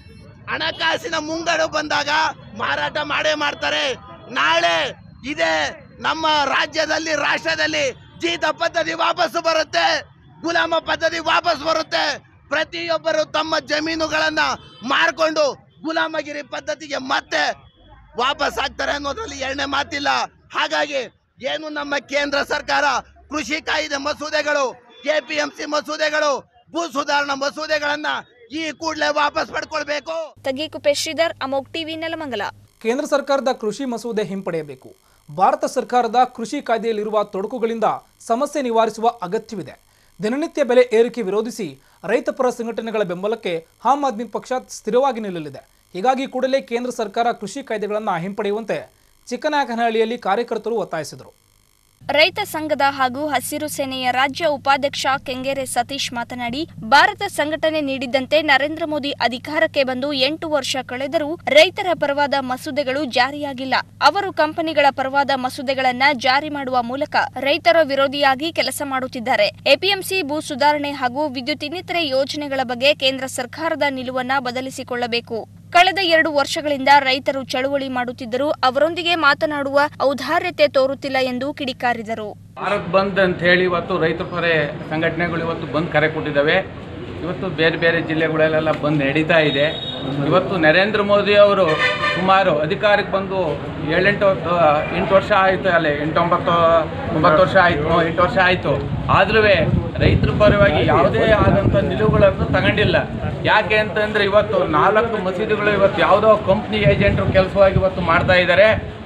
ಹಣಕಾಸಿನ ಮುಂಗಡು ಬಂದಾಗ ಮಾರಾಟ ಮಾಡೇ ಮಾಡ್ತಾರೆ ನಾಳೆ ಇದೇ ನಮ್ಮ ರಾಜ್ಯದಲ್ಲಿ ರಾಷ್ಟ್ರದಲ್ಲಿ ಜೀತ ಪದ್ಧತಿ ವಾಪಸ್ ಬರುತ್ತೆ ಗುಲಾಮ ಪದ್ಧತಿ ವಾಪಸ್ ಬರುತ್ತೆ ಪ್ರತಿಯೊಬ್ಬರು ತಮ್ಮ ಜಮೀನುಗಳನ್ನ ಮಾರ್ಕೊಂಡು ಗುಲಾಮಗಿರಿ ಪದ್ಧತಿಗೆ ಮತ್ತೆ ವಾಪಸ್ ಆಗ್ತಾರೆ ಅನ್ನೋದ್ರಲ್ಲಿ ಎರಡನೇ ಮಾತಿಲ್ಲ ಹಾಗಾಗಿ ಏನು ನಮ್ಮ ಕೇಂದ್ರ ಸರ್ಕಾರ ಕೃಷಿ ಕಾಯ್ದೆ ಮಸೂದೆಗಳು ಕೆಪಿಎಂಸಿ ಮಸೂದೆಗಳು ಭೂ ಸುಧಾರಣಾ ಮಸೂದೆಗಳನ್ನ ಈ ಕೂಡಲೇ ವಾಪಸ್ ಪಡ್ಕೊಳ್ಬೇಕು ತಗೀಕುಪೆ ಶ್ರೀಧರ್ ಅಮೋಕ್ ಟಿವಿ ನೆಲಮಂಗಲ ಕೇಂದ್ರ ಸರ್ಕಾರದ ಕೃಷಿ ಮಸೂದೆ ಹಿಂಪಡೆಯಬೇಕು ಭಾರತ ಸರ್ಕಾರದ ಕೃಷಿ ಕಾಯ್ದೆಯಲ್ಲಿರುವ ತೊಡಕುಗಳಿಂದ ಸಮಸ್ಯೆ ನಿವಾರಿಸುವ ಅಗತ್ಯವಿದೆ ದಿನನಿತ್ಯ ಬೆಲೆ ಏರಿಕೆ ವಿರೋಧಿಸಿ ರೈತಪರ ಸಂಘಟನೆಗಳ ಬೆಂಬಲಕ್ಕೆ ಆಮ್ ಆದ್ಮಿ ಪಕ್ಷ ಸ್ಥಿರವಾಗಿ ನಿಲ್ಲಲಿದೆ ಹೀಗಾಗಿ ಕೂಡಲೇ ಕೇಂದ್ರ ಸರ್ಕಾರ ಕೃಷಿ ಕಾಯ್ದೆಗಳನ್ನು ಹಿಂಪಡೆಯುವಂತೆ ಚಿಕ್ಕನಾಯಕನಹಳ್ಳಿಯಲ್ಲಿ ಕಾರ್ಯಕರ್ತರು ಒತ್ತಾಯಿಸಿದರು ರೈತ ಸಂಘದ ಹಾಗೂ ಹಸಿರು ಸೇನೆಯ ರಾಜ್ಯ ಉಪಾಧ್ಯಕ್ಷ ಕೆಂಗೇರೆ ಸತೀಶ್ ಮಾತನಾಡಿ ಭಾರತ ಸಂಘಟನೆ ನೀಡಿದ್ದಂತೆ ನರೇಂದ್ರ ಮೋದಿ ಅಧಿಕಾರಕ್ಕೆ ಬಂದು ಎಂಟು ವರ್ಷ ಕಳೆದರೂ ರೈತರ ಪರವಾದ ಮಸೂದೆಗಳು ಜಾರಿಯಾಗಿಲ್ಲ ಅವರು ಕಂಪನಿಗಳ ಪರವಾದ ಮಸೂದೆಗಳನ್ನ ಜಾರಿ ಮಾಡುವ ಮೂಲಕ ರೈತರ ವಿರೋಧಿಯಾಗಿ ಕೆಲಸ ಮಾಡುತ್ತಿದ್ದಾರೆ ಎಪಿಎಂಸಿ ಭೂ ಸುಧಾರಣೆ ಹಾಗೂ ವಿದ್ಯುತ್ ಇನ್ನಿತರೆ ಯೋಜನೆಗಳ ಬಗ್ಗೆ ಕೇಂದ್ರ ಸರ್ಕಾರದ ನಿಲುವನ್ನ ಬದಲಿಸಿಕೊಳ್ಳಬೇಕು ಕಳೆದ ಎರಡು ವರ್ಷಗಳಿಂದ ರೈತರು ಚಳುವಳಿ ಮಾಡುತ್ತಿದ್ದರೂ ಅವರೊಂದಿಗೆ ಮಾತನಾಡುವ ಔದಾರ್ಯತೆ ತೋರುತ್ತಿಲ್ಲ ಎಂದು ಕಿಡಿಕಾರಿದರು ಭಾರತ್ ಬಂದ್ ಅಂತ ಹೇಳಿ ಇವತ್ತು ರೈತ ಪರ ಸಂಘಟನೆಗಳು ಇವತ್ತು ಬಂದ್ ಕರೆ ಕೊಟ್ಟಿದ್ದಾವೆ ಇವತ್ತು ಬೇರೆ ಬೇರೆ ಜಿಲ್ಲೆಗಳಲ್ಲೆಲ್ಲ ಬಂದ್ ನಡೀತಾ ಇದೆ ಇವತ್ತು ನರೇಂದ್ರ ಮೋದಿ ಅವರು ಸುಮಾರು ಅಧಿಕಾರಕ್ಕೆ ಬಂದು ಏಳೆಂಟು ವರ್ಷ- ಎಂಟು ವರ್ಷ ಆಯಿತು ಅಲ್ಲೇ ಎಂಟೊಂಬತ್ತು ಒಂಬತ್ತು ವರ್ಷ ಆಯಿತು ಎಂಟು ವರ್ಷ ಆಯಿತು ಆದ್ರೂ ರೈತರ ಪರವಾಗಿ ಯಾವುದೇ ಆದಂಥ ನಿಲುವುಗಳನ್ನು ತಗೊಂಡಿಲ್ಲ ಯಾಕೆ ಅಂತಂದರೆ ಇವತ್ತು ನಾಲ್ಕು ಮಸೀದಿಗಳು ಇವತ್ತು ಯಾವುದೋ ಕಂಪ್ನಿ ಏಜೆಂಟ್ರು ಕೆಲಸವಾಗಿ ಇವತ್ತು ಮಾಡ್ತಾ ಇದ್ದಾರೆ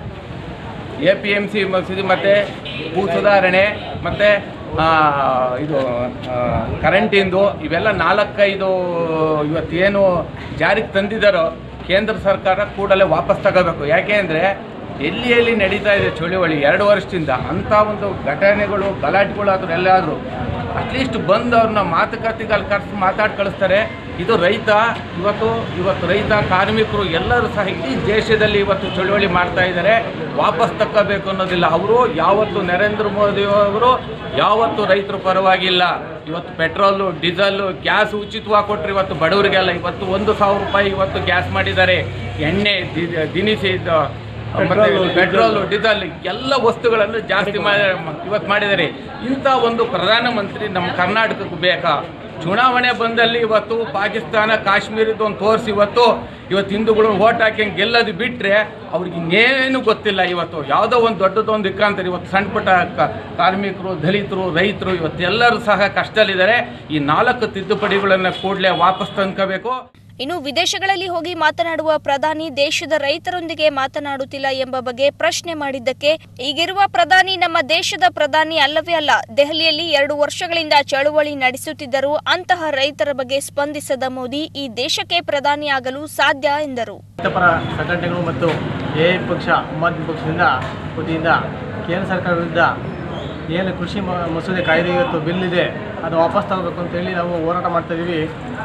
ಎ ಪಿ ಎಮ್ ಸಿ ಮಸೀದಿ ಮತ್ತು ಭೂ ಸುಧಾರಣೆ ಮತ್ತು ಇದು ಆ, ಕರೆಂಟಿಂದು ಇವೆಲ್ಲ ನಾಲ್ಕೈದು ಇವತ್ತೇನು ಜಾರಿಗೆ ತಂದಿದ್ದಾರೋ ಕೇಂದ್ರ ಸರ್ಕಾರ ಕೂಡಲೇ ವಾಪಸ್ ತಗೋಬೇಕು ಯಾಕೆ ಅಂದರೆ ಎಲ್ಲಿ ಎಲ್ಲಿ ನಡೀತಾ ಇದೆ ಚಳುವಳಿ ಎರಡು ವರ್ಷದಿಂದ ಅಂಥ ಒಂದು ಘಟನೆಗಳು ಗಲಾಟೆಗಳು ಆದರೂ ಎಲ್ಲಾದರೂ ಅಟ್ಲೀಸ್ಟ್ ಬಂದು ಅವ್ರನ್ನ ಮಾತುಕತೆಗೆ ಅಲ್ಲಿ ಕರೆಸಿ ಮಾತಾಡಿ ಕಳಿಸ್ತಾರೆ ಇದು ರೈತ ಇವತ್ತು ಇವತ್ತು ರೈತ ಕಾರ್ಮಿಕರು ಎಲ್ಲರೂ ಸಹ ಇಡೀ ದೇಶದಲ್ಲಿ ಇವತ್ತು ಚಳುವಳಿ ಮಾಡ್ತಾ ಇದ್ದಾರೆ ವಾಪಸ್ ತಕ್ಕೋಬೇಕು ಅನ್ನೋದಿಲ್ಲ ಅವರು ಯಾವತ್ತು ನರೇಂದ್ರ ಮೋದಿ ಅವರು ಯಾವತ್ತು ರೈತರ ಪರವಾಗಿಲ್ಲ ಇವತ್ತು ಪೆಟ್ರೋಲು ಡೀಸೆಲ್ಲು ಗ್ಯಾಸ್ ಉಚಿತವಾಗಿ ಕೊಟ್ಟರೆ ಇವತ್ತು ಬಡವರಿಗೆಲ್ಲ ಇವತ್ತು ಒಂದು ಸಾವಿರ ರೂಪಾಯಿ ಇವತ್ತು ಗ್ಯಾಸ್ ಮಾಡಿದ್ದಾರೆ ಎಣ್ಣೆ ದಿ- ದಿನಸಿ ಇದು ಮತ್ತೆ ಪೆಟ್ರೋಲು ಡೀಸೆಲ್ ಎಲ್ಲ ವಸ್ತುಗಳನ್ನು ಜಾಸ್ತಿ ಮಾಡಿ ಇವತ್ತು ಮಾಡಿದ್ದಾರೆ ಇಂಥ ಒಂದು ಪ್ರಧಾನಮಂತ್ರಿ ನಮ್ಮ ಕರ್ನಾಟಕಕ್ಕೆ ಬೇಕಾ ಚುನಾವಣೆ ಬಂದಲ್ಲಿ ಇವತ್ತು ಪಾಕಿಸ್ತಾನ ಕಾಶ್ಮೀರದ ಒಂದು ತೋರಿಸಿ ಇವತ್ತು ಇವತ್ತು ಹಿಂದೂಗಳು ಓಟ್ ಹಾಕಿ ಗೆಲ್ಲೋದು ಬಿಟ್ಟರೆ ಅವ್ರಿಗೆ ಇನ್ನೇನು ಗೊತ್ತಿಲ್ಲ ಇವತ್ತು ಯಾವುದೋ ಒಂದು ದೊಡ್ಡದೊಂದು ಇಕ್ಕಂತಾರೆ ಇವತ್ತು ಸಣ್ಣ ಪುಟ್ಟ ಕ- ಕಾರ್ಮಿಕರು ದಲಿತರು ರೈತರು ಇವತ್ತೆಲ್ಲರೂ ಸಹ ಕಷ್ಟದಲ್ಲಿದ್ದಾರೆ ಈ ನಾಲ್ಕು ತಿದ್ದುಪಡಿಗಳನ್ನು ಕೂಡಲೇ ವಾಪಸ್ ತಂದ್ಕೋಬೇಕು ಇನ್ನು ವಿದೇಶಗಳಲ್ಲಿ ಹೋಗಿ ಮಾತನಾಡುವ ಪ್ರಧಾನಿ ದೇಶದ ರೈತರೊಂದಿಗೆ ಮಾತನಾಡುತ್ತಿಲ್ಲ ಎಂಬ ಬಗ್ಗೆ ಪ್ರಶ್ನೆ ಮಾಡಿದ್ದಕ್ಕೆ ಈಗಿರುವ ಪ್ರಧಾನಿ ನಮ್ಮ ದೇಶದ ಪ್ರಧಾನಿ ಅಲ್ಲವೇ ಅಲ್ಲ ದೆಹಲಿಯಲ್ಲಿ ಎರಡು ವರ್ಷಗಳಿಂದ ಚಳುವಳಿ ನಡೆಸುತ್ತಿದ್ದರೂ ಅಂತಹ ರೈತರ ಬಗ್ಗೆ ಸ್ಪಂದಿಸದ ಮೋದಿ ಈ ದೇಶಕ್ಕೆ ಪ್ರಧಾನಿಯಾಗಲು ಸಾಧ್ಯ ಎಂದರು ರೈತಪರ ಸಂಘಟನೆಗಳು ಮತ್ತು ಎ ಪಕ್ಷ ಆಮ್ ಆದ್ಮಿ ಪಕ್ಷದಿಂದ ವತಿಯಿಂದ ಕೇಂದ್ರ ಸರ್ಕಾರ ವಿರುದ್ಧ ಏನು ಕೃಷಿ ಮ- ಮಸೂದೆ ಕಾಯ್ದೆ ಇವತ್ತು ಬಿಲ್ ಇದೆ ಅದು ವಾಪಸ್ ತಗೋಬೇಕು ಅಂತೇಳಿ ನಾವು ಹೋರಾಟ ಮಾಡ್ತಾ ಇದ್ದೀವಿ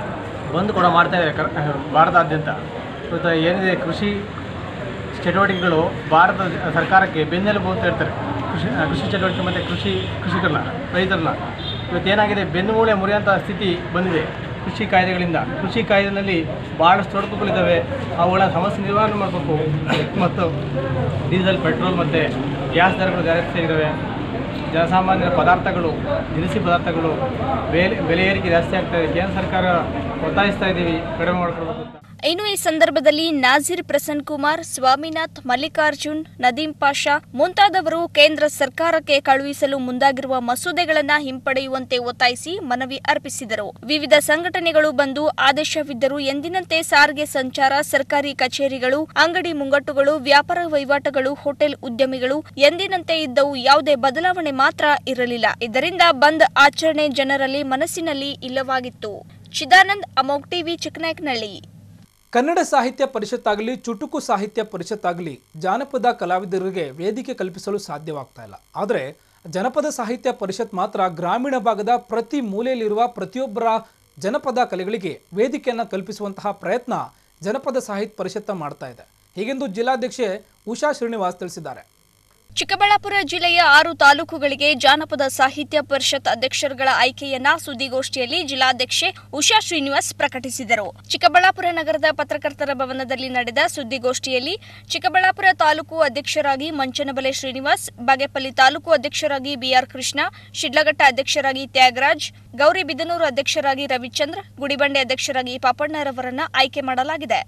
ಬಂದ್ ಕೂಡ ಮಾಡ್ತಾ ಇದ್ದಾರೆ ಕರ್ ಭಾರತಾದ್ಯಂತ ಇವತ್ತು ಏನಿದೆ ಕೃಷಿ ಚಟುವಟಿಕೆಗಳು ಭಾರತ ಸರ್ಕಾರಕ್ಕೆ ಬೆನ್ನೆಲುಬು ಅಂತ ಹೇಳ್ತಾರೆ ಕೃಷಿ ಕೃಷಿ ಚಟುವಟಿಕೆ ಮತ್ತು ಕೃಷಿ ಕೃಷಿಕರನ್ನ ರೈತರನ್ನ ಇವತ್ತೇನಾಗಿದೆ ಬೆನ್ನುಮೂಳೆ ಮುರಿಯುವಂಥ ಸ್ಥಿತಿ ಬಂದಿದೆ ಕೃಷಿ ಕಾಯ್ದೆಗಳಿಂದ ಕೃಷಿ ಕಾಯ್ದೆನಲ್ಲಿ ಭಾಳಷ್ಟು ತೊಡಕುಗಳಿದ್ದಾವೆ ಅವುಗಳ ಸಮಸ್ಯೆ ನಿವಾರಣೆ ಮಾಡಬೇಕು ಮತ್ತು ಡೀಸೆಲ್ ಪೆಟ್ರೋಲ್ ಮತ್ತು ಗ್ಯಾಸ್ ದರಗಳು ಜಾಸ್ತಿ ಆಗಿದ್ದಾವೆ ಜನಸಾಮಾನ್ಯರ ಪದಾರ್ಥಗಳು ದಿನಸಿ ಪದಾರ್ಥಗಳು ಬೆಲೆ ಬೆಲೆ ಏರಿಕೆ ಜಾಸ್ತಿ ಆಗ್ತಾ ಇದೆ ಕೇಂದ್ರ ಸರ್ಕಾರ ಒತ್ತಾಯಿಸ್ತಾ ಇದ್ದೀವಿ ಕಡಿಮೆ ಮಾಡ್ಕೊಳ್ಬೇಕು ಅಂತ ಇನ್ನು ಈ ಸಂದರ್ಭದಲ್ಲಿ ನಾಜೀರ್ ಪ್ರಸನ್ ಕುಮಾರ್ ಸ್ವಾಮಿನಾಥ್ ಮಲ್ಲಿಕಾರ್ಜುನ್ ನದೀಂ ಪಾಷಾ ಮುಂತಾದವರು ಕೇಂದ್ರ ಸರ್ಕಾರಕ್ಕೆ ಕಳುಹಿಸಲು ಮುಂದಾಗಿರುವ ಮಸೂದೆಗಳನ್ನ ಹಿಂಪಡೆಯುವಂತೆ ಒತ್ತಾಯಿಸಿ ಮನವಿ ಅರ್ಪಿಸಿದರು ವಿವಿಧ ಸಂಘಟನೆಗಳು ಬಂದು ಆದೇಶವಿದ್ದರೂ ಎಂದಿನಂತೆ ಸಾರಿಗೆ ಸಂಚಾರ ಸರ್ಕಾರಿ ಕಚೇರಿಗಳು ಅಂಗಡಿ ಮುಂಗಟ್ಟುಗಳು ವ್ಯಾಪಾರ ವಹಿವಾಟುಗಳು ಹೋಟೆಲ್ ಉದ್ಯಮಿಗಳು ಎಂದಿನಂತೆ ಇದ್ದವು ಯಾವುದೇ ಬದಲಾವಣೆ ಮಾತ್ರ ಇರಲಿಲ್ಲ ಇದರಿಂದ ಬಂದ್ ಆಚರಣೆ ಜನರಲ್ಲಿ ಮನಸ್ಸಿನಲ್ಲಿ ಇಲ್ಲವಾಗಿತ್ತು ಚಿದಾನಂದ್ ಅಮೋಗ್ ಟಿವಿ ಚಿಕ್ಕನಾಯಕನಹಳ್ಳಿ ಕನ್ನಡ ಸಾಹಿತ್ಯ ಪರಿಷತ್ತಾಗಲಿ ಚುಟುಕು ಸಾಹಿತ್ಯ ಪರಿಷತ್ತಾಗಲಿ ಜಾನಪದ ಕಲಾವಿದರಿಗೆ ವೇದಿಕೆ ಕಲ್ಪಿಸಲು ಸಾಧ್ಯವಾಗ್ತಾ ಇಲ್ಲ ಆದರೆ ಜನಪದ ಸಾಹಿತ್ಯ ಪರಿಷತ್ ಮಾತ್ರ ಗ್ರಾಮೀಣ ಭಾಗದ ಪ್ರತಿ ಮೂಲೆಯಲ್ಲಿರುವ ಪ್ರತಿಯೊಬ್ಬರ ಜನಪದ ಕಲೆಗಳಿಗೆ ವೇದಿಕೆಯನ್ನು ಕಲ್ಪಿಸುವಂತಹ ಪ್ರಯತ್ನ ಜನಪದ ಸಾಹಿತ್ಯ ಪರಿಷತ್ತ ಮಾಡ್ತಾ ಇದೆ ಹೀಗೆಂದು ಜಿಲ್ಲಾಧ್ಯಕ್ಷೆ ಉಷಾ ಶ್ರೀನಿವಾಸ್ ತಿಳಿಸಿದ್ದಾರೆ ಚಿಕ್ಕಬಳ್ಳಾಪುರ ಜಿಲ್ಲೆಯ ಆರು ತಾಲೂಕುಗಳಿಗೆ ಜಾನಪದ ಸಾಹಿತ್ಯ ಪರಿಷತ್ ಅಧ್ಯಕ್ಷರುಗಳ ಆಯ್ಕೆಯನ್ನ ಸುದ್ದಿಗೋಷ್ಠಿಯಲ್ಲಿ ಜಿಲ್ಲಾಧ್ಯಕ್ಷೆ ಉಷಾ ಶ್ರೀನಿವಾಸ್ ಪ್ರಕಟಿಸಿದರು ಚಿಕ್ಕಬಳ್ಳಾಪುರ ನಗರದ ಪತ್ರಕರ್ತರ ಭವನದಲ್ಲಿ ನಡೆದ ಸುದ್ದಿಗೋಷ್ಠಿಯಲ್ಲಿ ಚಿಕ್ಕಬಳ್ಳಾಪುರ ತಾಲೂಕು ಅಧ್ಯಕ್ಷರಾಗಿ ಮಂಚನಬಲೆ ಶ್ರೀನಿವಾಸ್ ಬಾಗೇಪಲ್ಲಿ ತಾಲೂಕು ಅಧ್ಯಕ್ಷರಾಗಿ ಬಿಆರ್ ಕೃಷ್ಣ ಶಿಡ್ಲಘಟ್ಟ ಅಧ್ಯಕ್ಷರಾಗಿ ತ್ಯಾಗರಾಜ್ ಗೌರಿಬಿದನೂರು ಅಧ್ಯಕ್ಷರಾಗಿ ರವಿಚಂದ್ರ ಗುಡಿಬಂಡೆ ಅಧ್ಯಕ್ಷರಾಗಿ ಪಾಪಣ್ಣರವರನ್ನ ಆಯ್ಕೆ ಮಾಡಲಾಗಿದೆ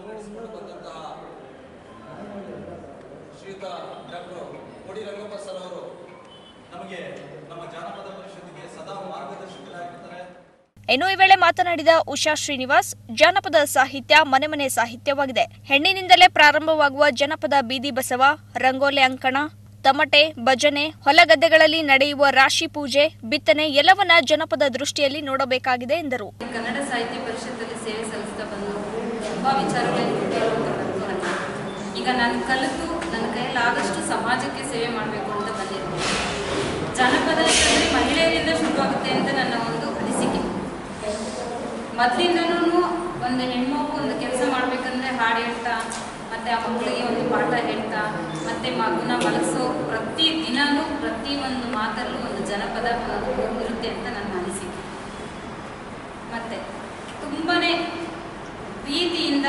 ಶ್ರೀಯುತ ಡಾಕ್ಟರ್ ಕೋಡಿ ರಂಗಪ್ಪ ಸರ್ ಅವರು ನಮಗೆ ನಮ್ಮ ಜಾನಪದ ಪರಿಷತ್ತಿಗೆ ಸದಾ ಮಾರ್ಗದರ್ಶಕರಾಗಿರ್ತಾರೆ ಇನ್ನು ಈ ವೇಳೆ ಮಾತನಾಡಿದ ಉಷಾ ಶ್ರೀನಿವಾಸ್ ಜಾನಪದ ಸಾಹಿತ್ಯ ಮನೆ ಮನೆ ಸಾಹಿತ್ಯವಾಗಿದೆ ಹೆಣ್ಣಿನಿಂದಲೇ ಪ್ರಾರಂಭವಾಗುವ ಜನಪದ ಬೀದಿ ಬಸವ ರಂಗೋಲೆ ಅಂಕಣ ತಮಟೆ ಭಜನೆ ಹೊಲಗದ್ದೆಗಳಲ್ಲಿ ನಡೆಯುವ ರಾಶಿ ಪೂಜೆ ಬಿತ್ತನೆ ಎಲ್ಲವನ್ನ ಜನಪದ ದೃಷ್ಟಿಯಲ್ಲಿ ನೋಡಬೇಕಾಗಿದೆ ಎಂದರು ಕನ್ನಡ ಸಾಹಿತ್ಯ ಪರಿಷತ್ತಲ್ಲಿ ಸೇವೆ ಸಲ್ಲಿಸ್ತಾ ಬಂದು ತುಂಬ ವಿಚಾರಗಳಲ್ಲಿ ಗೊತ್ತಿರುವಂಥದ್ದು ನನಗೆ ಈಗ ನಾನು ಕಲಿತು ನನ್ನ ಕೈಯಲ್ಲಿ ಆದಷ್ಟು ಸಮಾಜಕ್ಕೆ ಸೇವೆ ಮಾಡಬೇಕು ಅಂತ ಬಂದಿದ್ದೀನಿ ಜಾನಪದ ಅಂತಂದರೆ ಮಹಿಳೆಯರಿಂದ ಶುರುವಾಗುತ್ತೆ ಅಂತ ನನ್ನ ಒಂದು ಅನಿಸಿಕೆ ಮೊದಲಿಂದನೂ ಒಂದು ಹೆಣ್ಮಗು ಒಂದು ಕೆಲಸ ಮಾಡಬೇಕಂದ್ರೆ ಹಾಡು ಹೇಳ್ತಾ ಮತ್ತು ಆ ಮಕ್ಕಳಿಗೆ ಒಂದು ಪಾಠ ಹೇಳ್ತಾ ಮತ್ತು ಮಗುನ ಮಲಗಿಸೋ ಪ್ರತಿ ದಿನವೂ ಪ್ರತಿ ಒಂದು ಮಾತಲ್ಲೂ ಒಂದು ಜನಪದ ಅನ್ನೋದು ಇರುತ್ತೆ ಅಂತ ನನ್ನ ಅನಿಸಿಕೆ ಮತ್ತು ತುಂಬಾ ಪ್ರೀತಿಯಿಂದ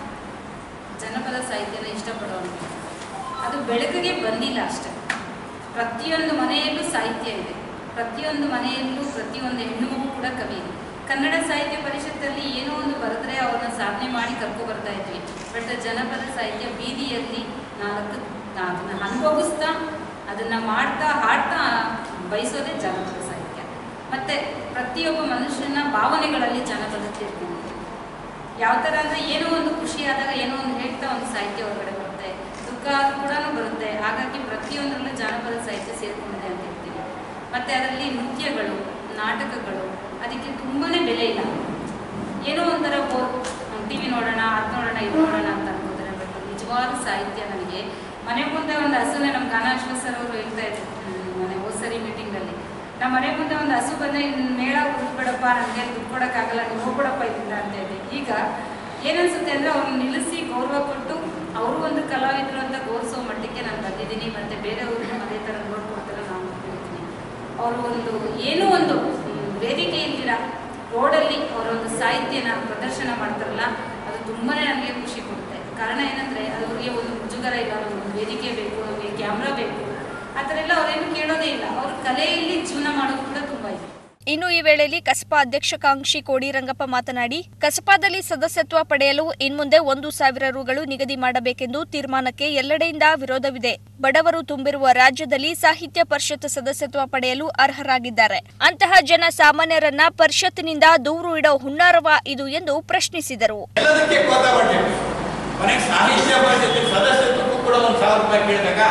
ಜನಪದ ಸಾಹಿತ್ಯನ ಇಷ್ಟಪಡೋನು ಅದು ಬೆಳಕಿಗೆ ಬಂದಿಲ್ಲ ಅಷ್ಟೆ ಪ್ರತಿಯೊಂದು ಮನೆಯಲ್ಲೂ ಸಾಹಿತ್ಯ ಇದೆ ಪ್ರತಿಯೊಂದು ಮನೆಯಲ್ಲೂ ಪ್ರತಿಯೊಂದು ಹೆಣ್ಣು ಮಗು ಕೂಡ ಕವಿ ಇದೆ ಕನ್ನಡ ಸಾಹಿತ್ಯ ಪರಿಷತ್ತಲ್ಲಿ ಏನೋ ಒಂದು ಬರೆದ್ರೆ ಅವ್ರನ್ನ ಸಾಧನೆ ಮಾಡಿ ಕರ್ಕೊ ಬರ್ತಾ ಇದ್ವಿ ಬಟ್ ಜನಪದ ಸಾಹಿತ್ಯ ಬೀದಿಯಲ್ಲಿ ನಾಲ್ಕು ಅದನ್ನ ಅನುಭವಿಸ್ತಾ ಅದನ್ನ ಮಾಡ್ತಾ ಹಾಡ್ತಾ ಬಯಸೋದೇ ಜನಪದ ಸಾಹಿತ್ಯ ಮತ್ತೆ ಪ್ರತಿಯೊಬ್ಬ ಮನುಷ್ಯನ ಭಾವನೆಗಳಲ್ಲಿ ಜನಪದತೆ ಇರ್ತೀನಿ ಯಾವ ಥರ ಅಂದರೆ ಏನೋ ಒಂದು ಖುಷಿ ಆದಾಗ ಏನೋ ಒಂದು ಹೇಳ್ತಾ ಒಂದು ಸಾಹಿತ್ಯ ಹೊರಗಡೆ ಬರುತ್ತೆ ದುಃಖ ಆದ್ರೂ ಕೂಡ ಬರುತ್ತೆ ಹಾಗಾಗಿ ಪ್ರತಿಯೊಂದರಲ್ಲೂ ಜಾನಪದ ಸಾಹಿತ್ಯ ಸೇರಿಕೊಂಡಿದೆ ಅಂತ ಹೇಳ್ತೀನಿ ಮತ್ತು ಅದರಲ್ಲಿ ನೃತ್ಯಗಳು ನಾಟಕಗಳು ಅದಕ್ಕೆ ತುಂಬಾ ಬೆಲೆ ಇಲ್ಲ ಏನೋ ಒಂಥರ ಬೋರ್ ಟಿ ವಿ ನೋಡೋಣ ಅದು ನೋಡೋಣ ಇದು ನೋಡೋಣ ಅಂತ ಅನ್ಕೋತಾರೆ ಬಟ್ ನಿಜವಾದ ಸಾಹಿತ್ಯ ನನಗೆ ಮನೆ ಮುಂದೆ ಒಂದು ಹಸುನೆ ನಮ್ಮ ಗಾನ ಅಶ್ವಥ್ ಸರ್ ಅವರು ಹೇಳ್ತಾ ಇದ್ರು ಹ್ಮ್, ಮನೆ ಹೋದ್ ಸರಿ ಮೀಟಿಂಗಲ್ಲಿ ನಮ್ಮ ಮನೆ ಮುಂದೆ ಒಂದು ಹಸು ಬಂದರೆ ಇನ್ನು ಮೇಳ ಬಿಡಪ್ಪ ನನಗೆ ದುಡ್ಡು ಕೊಡೋಕ್ಕಾಗಲ್ಲ ನೀವು ಹೋಗ್ಬಿಡಪ್ಪ ಇದರಿಂದ ಅಂತ ಇದೆ ಈಗ ಏನನ್ಸುತ್ತೆ ಅಂದರೆ ಅವ್ರನ್ನ ನಿಲ್ಲಿಸಿ ಗೌರವ ಕೊಟ್ಟು ಅವರು ಒಂದು ಕಲಾವಿದರು ಅಂತ ಗೌರವಿಸೋ ಮಟ್ಟಕ್ಕೆ ನಾನು ಬಂದಿದ್ದೀನಿ ಮತ್ತು ಬೇರೆಯವ್ರನ್ನೂ ಅದೇ ಥರ ನೋಡ್ಕೊಡ್ತಾರೆ ನಾನು ನೋಡ್ಕೊಳ್ತೀನಿ ಅವರು ಒಂದು ಏನೋ ಒಂದು ಮ್, ವೇದಿಕೆ ಇಲ್ದಿರ ರೋಡಲ್ಲಿ ಅವರೊಂದು ಸಾಹಿತ್ಯನ ಪ್ರದರ್ಶನ ಮಾಡ್ತಾರಲ್ಲ ಅದು ತುಂಬಾ ನನಗೆ ಖುಷಿ ಕೊಡುತ್ತೆ ಕಾರಣ ಏನಂದರೆ ಅದು ಅವರಿಗೆ ಒಂದು ಮುಜುಗರ ಇಲ್ಲ ನಮ್ಗೆ ಒಂದು ವೇದಿಕೆ ಬೇಕು ನಮಗೆ ಕ್ಯಾಮ್ರಾ ಬೇಕು ಆ ಥರ ಎಲ್ಲ ಅವರೇನು ಕೇಳೋದೇ ಇಲ್ಲ ಅವ್ರ ಕಲೆಯಲ್ಲಿ ಜೀವನ ಮಾಡೋದು ಕೂಡ ತುಂಬ ಇದೆ ಇನ್ನು ಈ ವೇಳೆಯಲ್ಲಿ ಕಸಪಾ ಅಧ್ಯಕ್ಷಕಾಂಕ್ಷಿ ಕೋಡಿ ರಂಗಪ್ಪ ಮಾತನಾಡಿ ಕಸಪಾದಲ್ಲಿ ಸದಸ್ಯತ್ವ ಪಡೆಯಲು ಇನ್ಮುಂದೆ ಒಂದು ಸಾವಿರ ರುಗಳು ನಿಗದಿ ಮಾಡಬೇಕೆಂದು ತೀರ್ಮಾನಕ್ಕೆ ಎಲ್ಲೆಡೆಯಿಂದ ವಿರೋಧವಿದೆ ಬಡವರು ತುಂಬಿರುವ ರಾಜ್ಯದಲ್ಲಿ ಸಾಹಿತ್ಯ ಪರಿಷತ್ ಸದಸ್ಯತ್ವ ಪಡೆಯಲು ಅರ್ಹರಾಗಿದ್ದಾರೆ ಅಂತಹ ಜನ ಸಾಮಾನ್ಯರನ್ನ ಪರಿಷತ್ತಿನಿಂದ ದೂರು ಇಡೋ ಹುನ್ನಾರವ ಇದು ಎಂದು ಪ್ರಶ್ನಿಸಿದರು ಎಲ್ಲದಕ್ಕೆ ಕೋತ ಮಾಡಬೇಕು ಮನೆಗೆ ಸಾಹಿತ್ಯ ಪರಿಷತ್ತಿನ ಸದಸ್ಯತ್ವಕ್ಕೂ ಕೂಡ ಒಂದು ಸಾವಿರ ರೂಪಾಯಿ ಕೇಳಿದಾಗ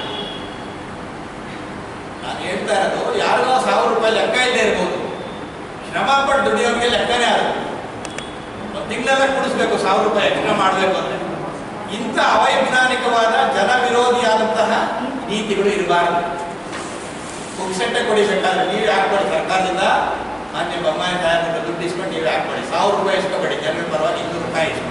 ನಾನು ಹೇಳ್ತಾ ಇರೋದು ಯಾರಿಗೋ ಸಾವಿರ ರೂಪಾಯಿ ಲೆಕ್ಕ ಇಲ್ಲದೆ ಇರ್ಬೋದು ಶ್ರಮ ಪಟ್ಟು ದುಡಿಯೋರಿಗೆ ಲೆಕ್ಕನೇ ಅದು ಒಂದು ತಿಂಗಳೆಲ್ಲ ಕೊಡಿಸ್ಬೇಕು ಸಾವಿರ ರೂಪಾಯಿ ಎಕ್ಸ್ಟ್ರಾ ಮಾಡಬೇಕು ಅಂದ್ರೆ ಇಂಥ ಅವೈಜ್ಞಾನಿಕವಾದ ಜನ ವಿರೋಧಿಯಾದಂತಹ ನೀತಿಗಳು ಇರಬಾರದು ಪುಕ್ಸಟ್ಟೆ ಕೊಡಿಬೇಕಾದ್ರೆ ನೀವು ಯಾಕೆ ಕೊಡಿ ಸರ್ಕಾರದಿಂದ ಮಾನ್ಯ ಬೊಮ್ಮಾಯಿ ಸಾಹೇಬ್ರ ದುಡ್ಡು ಇಸ್ಕೊಂಡು ನೀವು ಯಾಕೆ ಕೊಡಿ ಸಾವಿರ ರೂಪಾಯಿ ಇಸ್ಕೊಬೇಡಿ ಜನರ ಪರವಾಗಿ ಇನ್ನೂರು ರೂಪಾಯಿ ಇಸ್ಕೊಂಡು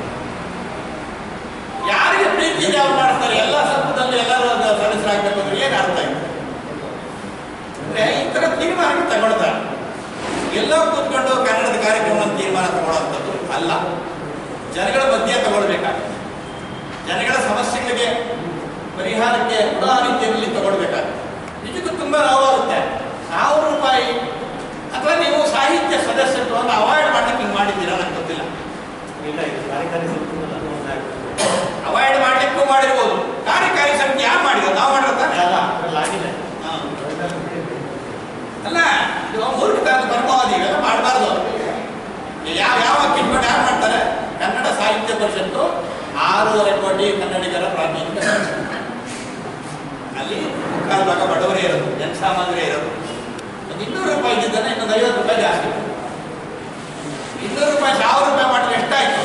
ಯಾರಿಗೆ ಪ್ರೀತಿ ಇದೆ ಅವ್ರು ಮಾಡ್ತಾರೆ ಎಲ್ಲ ಸಂಘದಲ್ಲಿ ಎಲ್ಲರೂ ಒಂದು ಸದಸ್ಯರಾಗಬೇಕು ಅಂದ್ರೆ ಏನು ಅರ್ಥ ಇದೆ ಅಂದ್ರೆ ಈ ತರ ತೀರ್ಮಾನ ತಗೊಳ್ತಾರೆ ಎಲ್ಲೋ ಕೂತ್ಕೊಂಡು ಕನ್ನಡದ ಕಾರ್ಯಕ್ರಮ ತೀರ್ಮಾನ ತಗೊಳ್ಳೋಂಥದ್ದು ಅಲ್ಲ ಜನಗಳ ಮಧ್ಯೆ ತಗೊಳ್ಬೇಕಾಗುತ್ತೆ ಜನಗಳ ಸಮಸ್ಯೆಗಳಿಗೆ ಪರಿಹಾರಕ್ಕೆ ಉಡಾ ರೀತಿಯಲ್ಲಿ ತಗೊಳ್ಬೇಕಾಗುತ್ತೆ ನಿಜಕ್ಕೂ ತುಂಬಾ ನೋವಾಗುತ್ತೆ ಸಾವಿರ ರೂಪಾಯಿ ಅಥವಾ ನೀವು ಸಾಹಿತ್ಯ ಸದಸ್ಯತ್ವವನ್ನು ಅವಾಯ್ಡ್ ಮಾಡ್ಲಿಕ್ಕೆ ಹಿಂಗೆ ಮಾಡಿದ್ದೀರಾ ನಂಗೆ ಗೊತ್ತಿಲ್ಲ ಇಲ್ಲ ಇದು ಕಾರ್ಯಕಾರಿ ಅವಾಯ್ಡ್ ಮಾಡ್ಲಿಕ್ಕೂ ಮಾಡಿರ್ಬೋದು ಕಾರ್ಯಕಾರಿ ಸಮಿತಿ ಯಾರು ಮಾಡಿರೋದು ನಾವು ಮಾಡಿರೋದ ಆಗಿಲ್ಲ ಅಲ್ಲ ಇದು ಮೂರ್ಖತನ ಪರಮಾವಧಿ ಇವೆಲ್ಲ ಮಾಡಬಾರ್ದು ಯಾವ ಯಾವ ಕಿಟ್ಕೊಂಡು ಯಾರು ಮಾಡ್ತಾರೆ ಕನ್ನಡ ಸಾಹಿತ್ಯ ಪರಿಷತ್ತು ಆರೂವರೆ ಕೋಟಿ ಕನ್ನಡಿಗರ ಪ್ರಾಥಮಿಕ ಅಲ್ಲಿ ಮುಕ್ಕಾಲು ಭಾಗ ಬಡವರೇ ಇರೋದು ಜನಸಾಮಾನ್ಯರೇ ಇರೋದು ಒಂದು ಇನ್ನೂರು ರೂಪಾಯಿ ಇದ್ದಿದ್ದಾನೆ ಇನ್ನೊಂದು ಐವತ್ತು ರೂಪಾಯಿ ಜಾಸ್ತಿ ಇನ್ನೂರು ರೂಪಾಯಿ ಸಾವಿರ ರೂಪಾಯಿ ಮಾಡಿದ್ರೆ ಎಷ್ಟಾಯ್ತು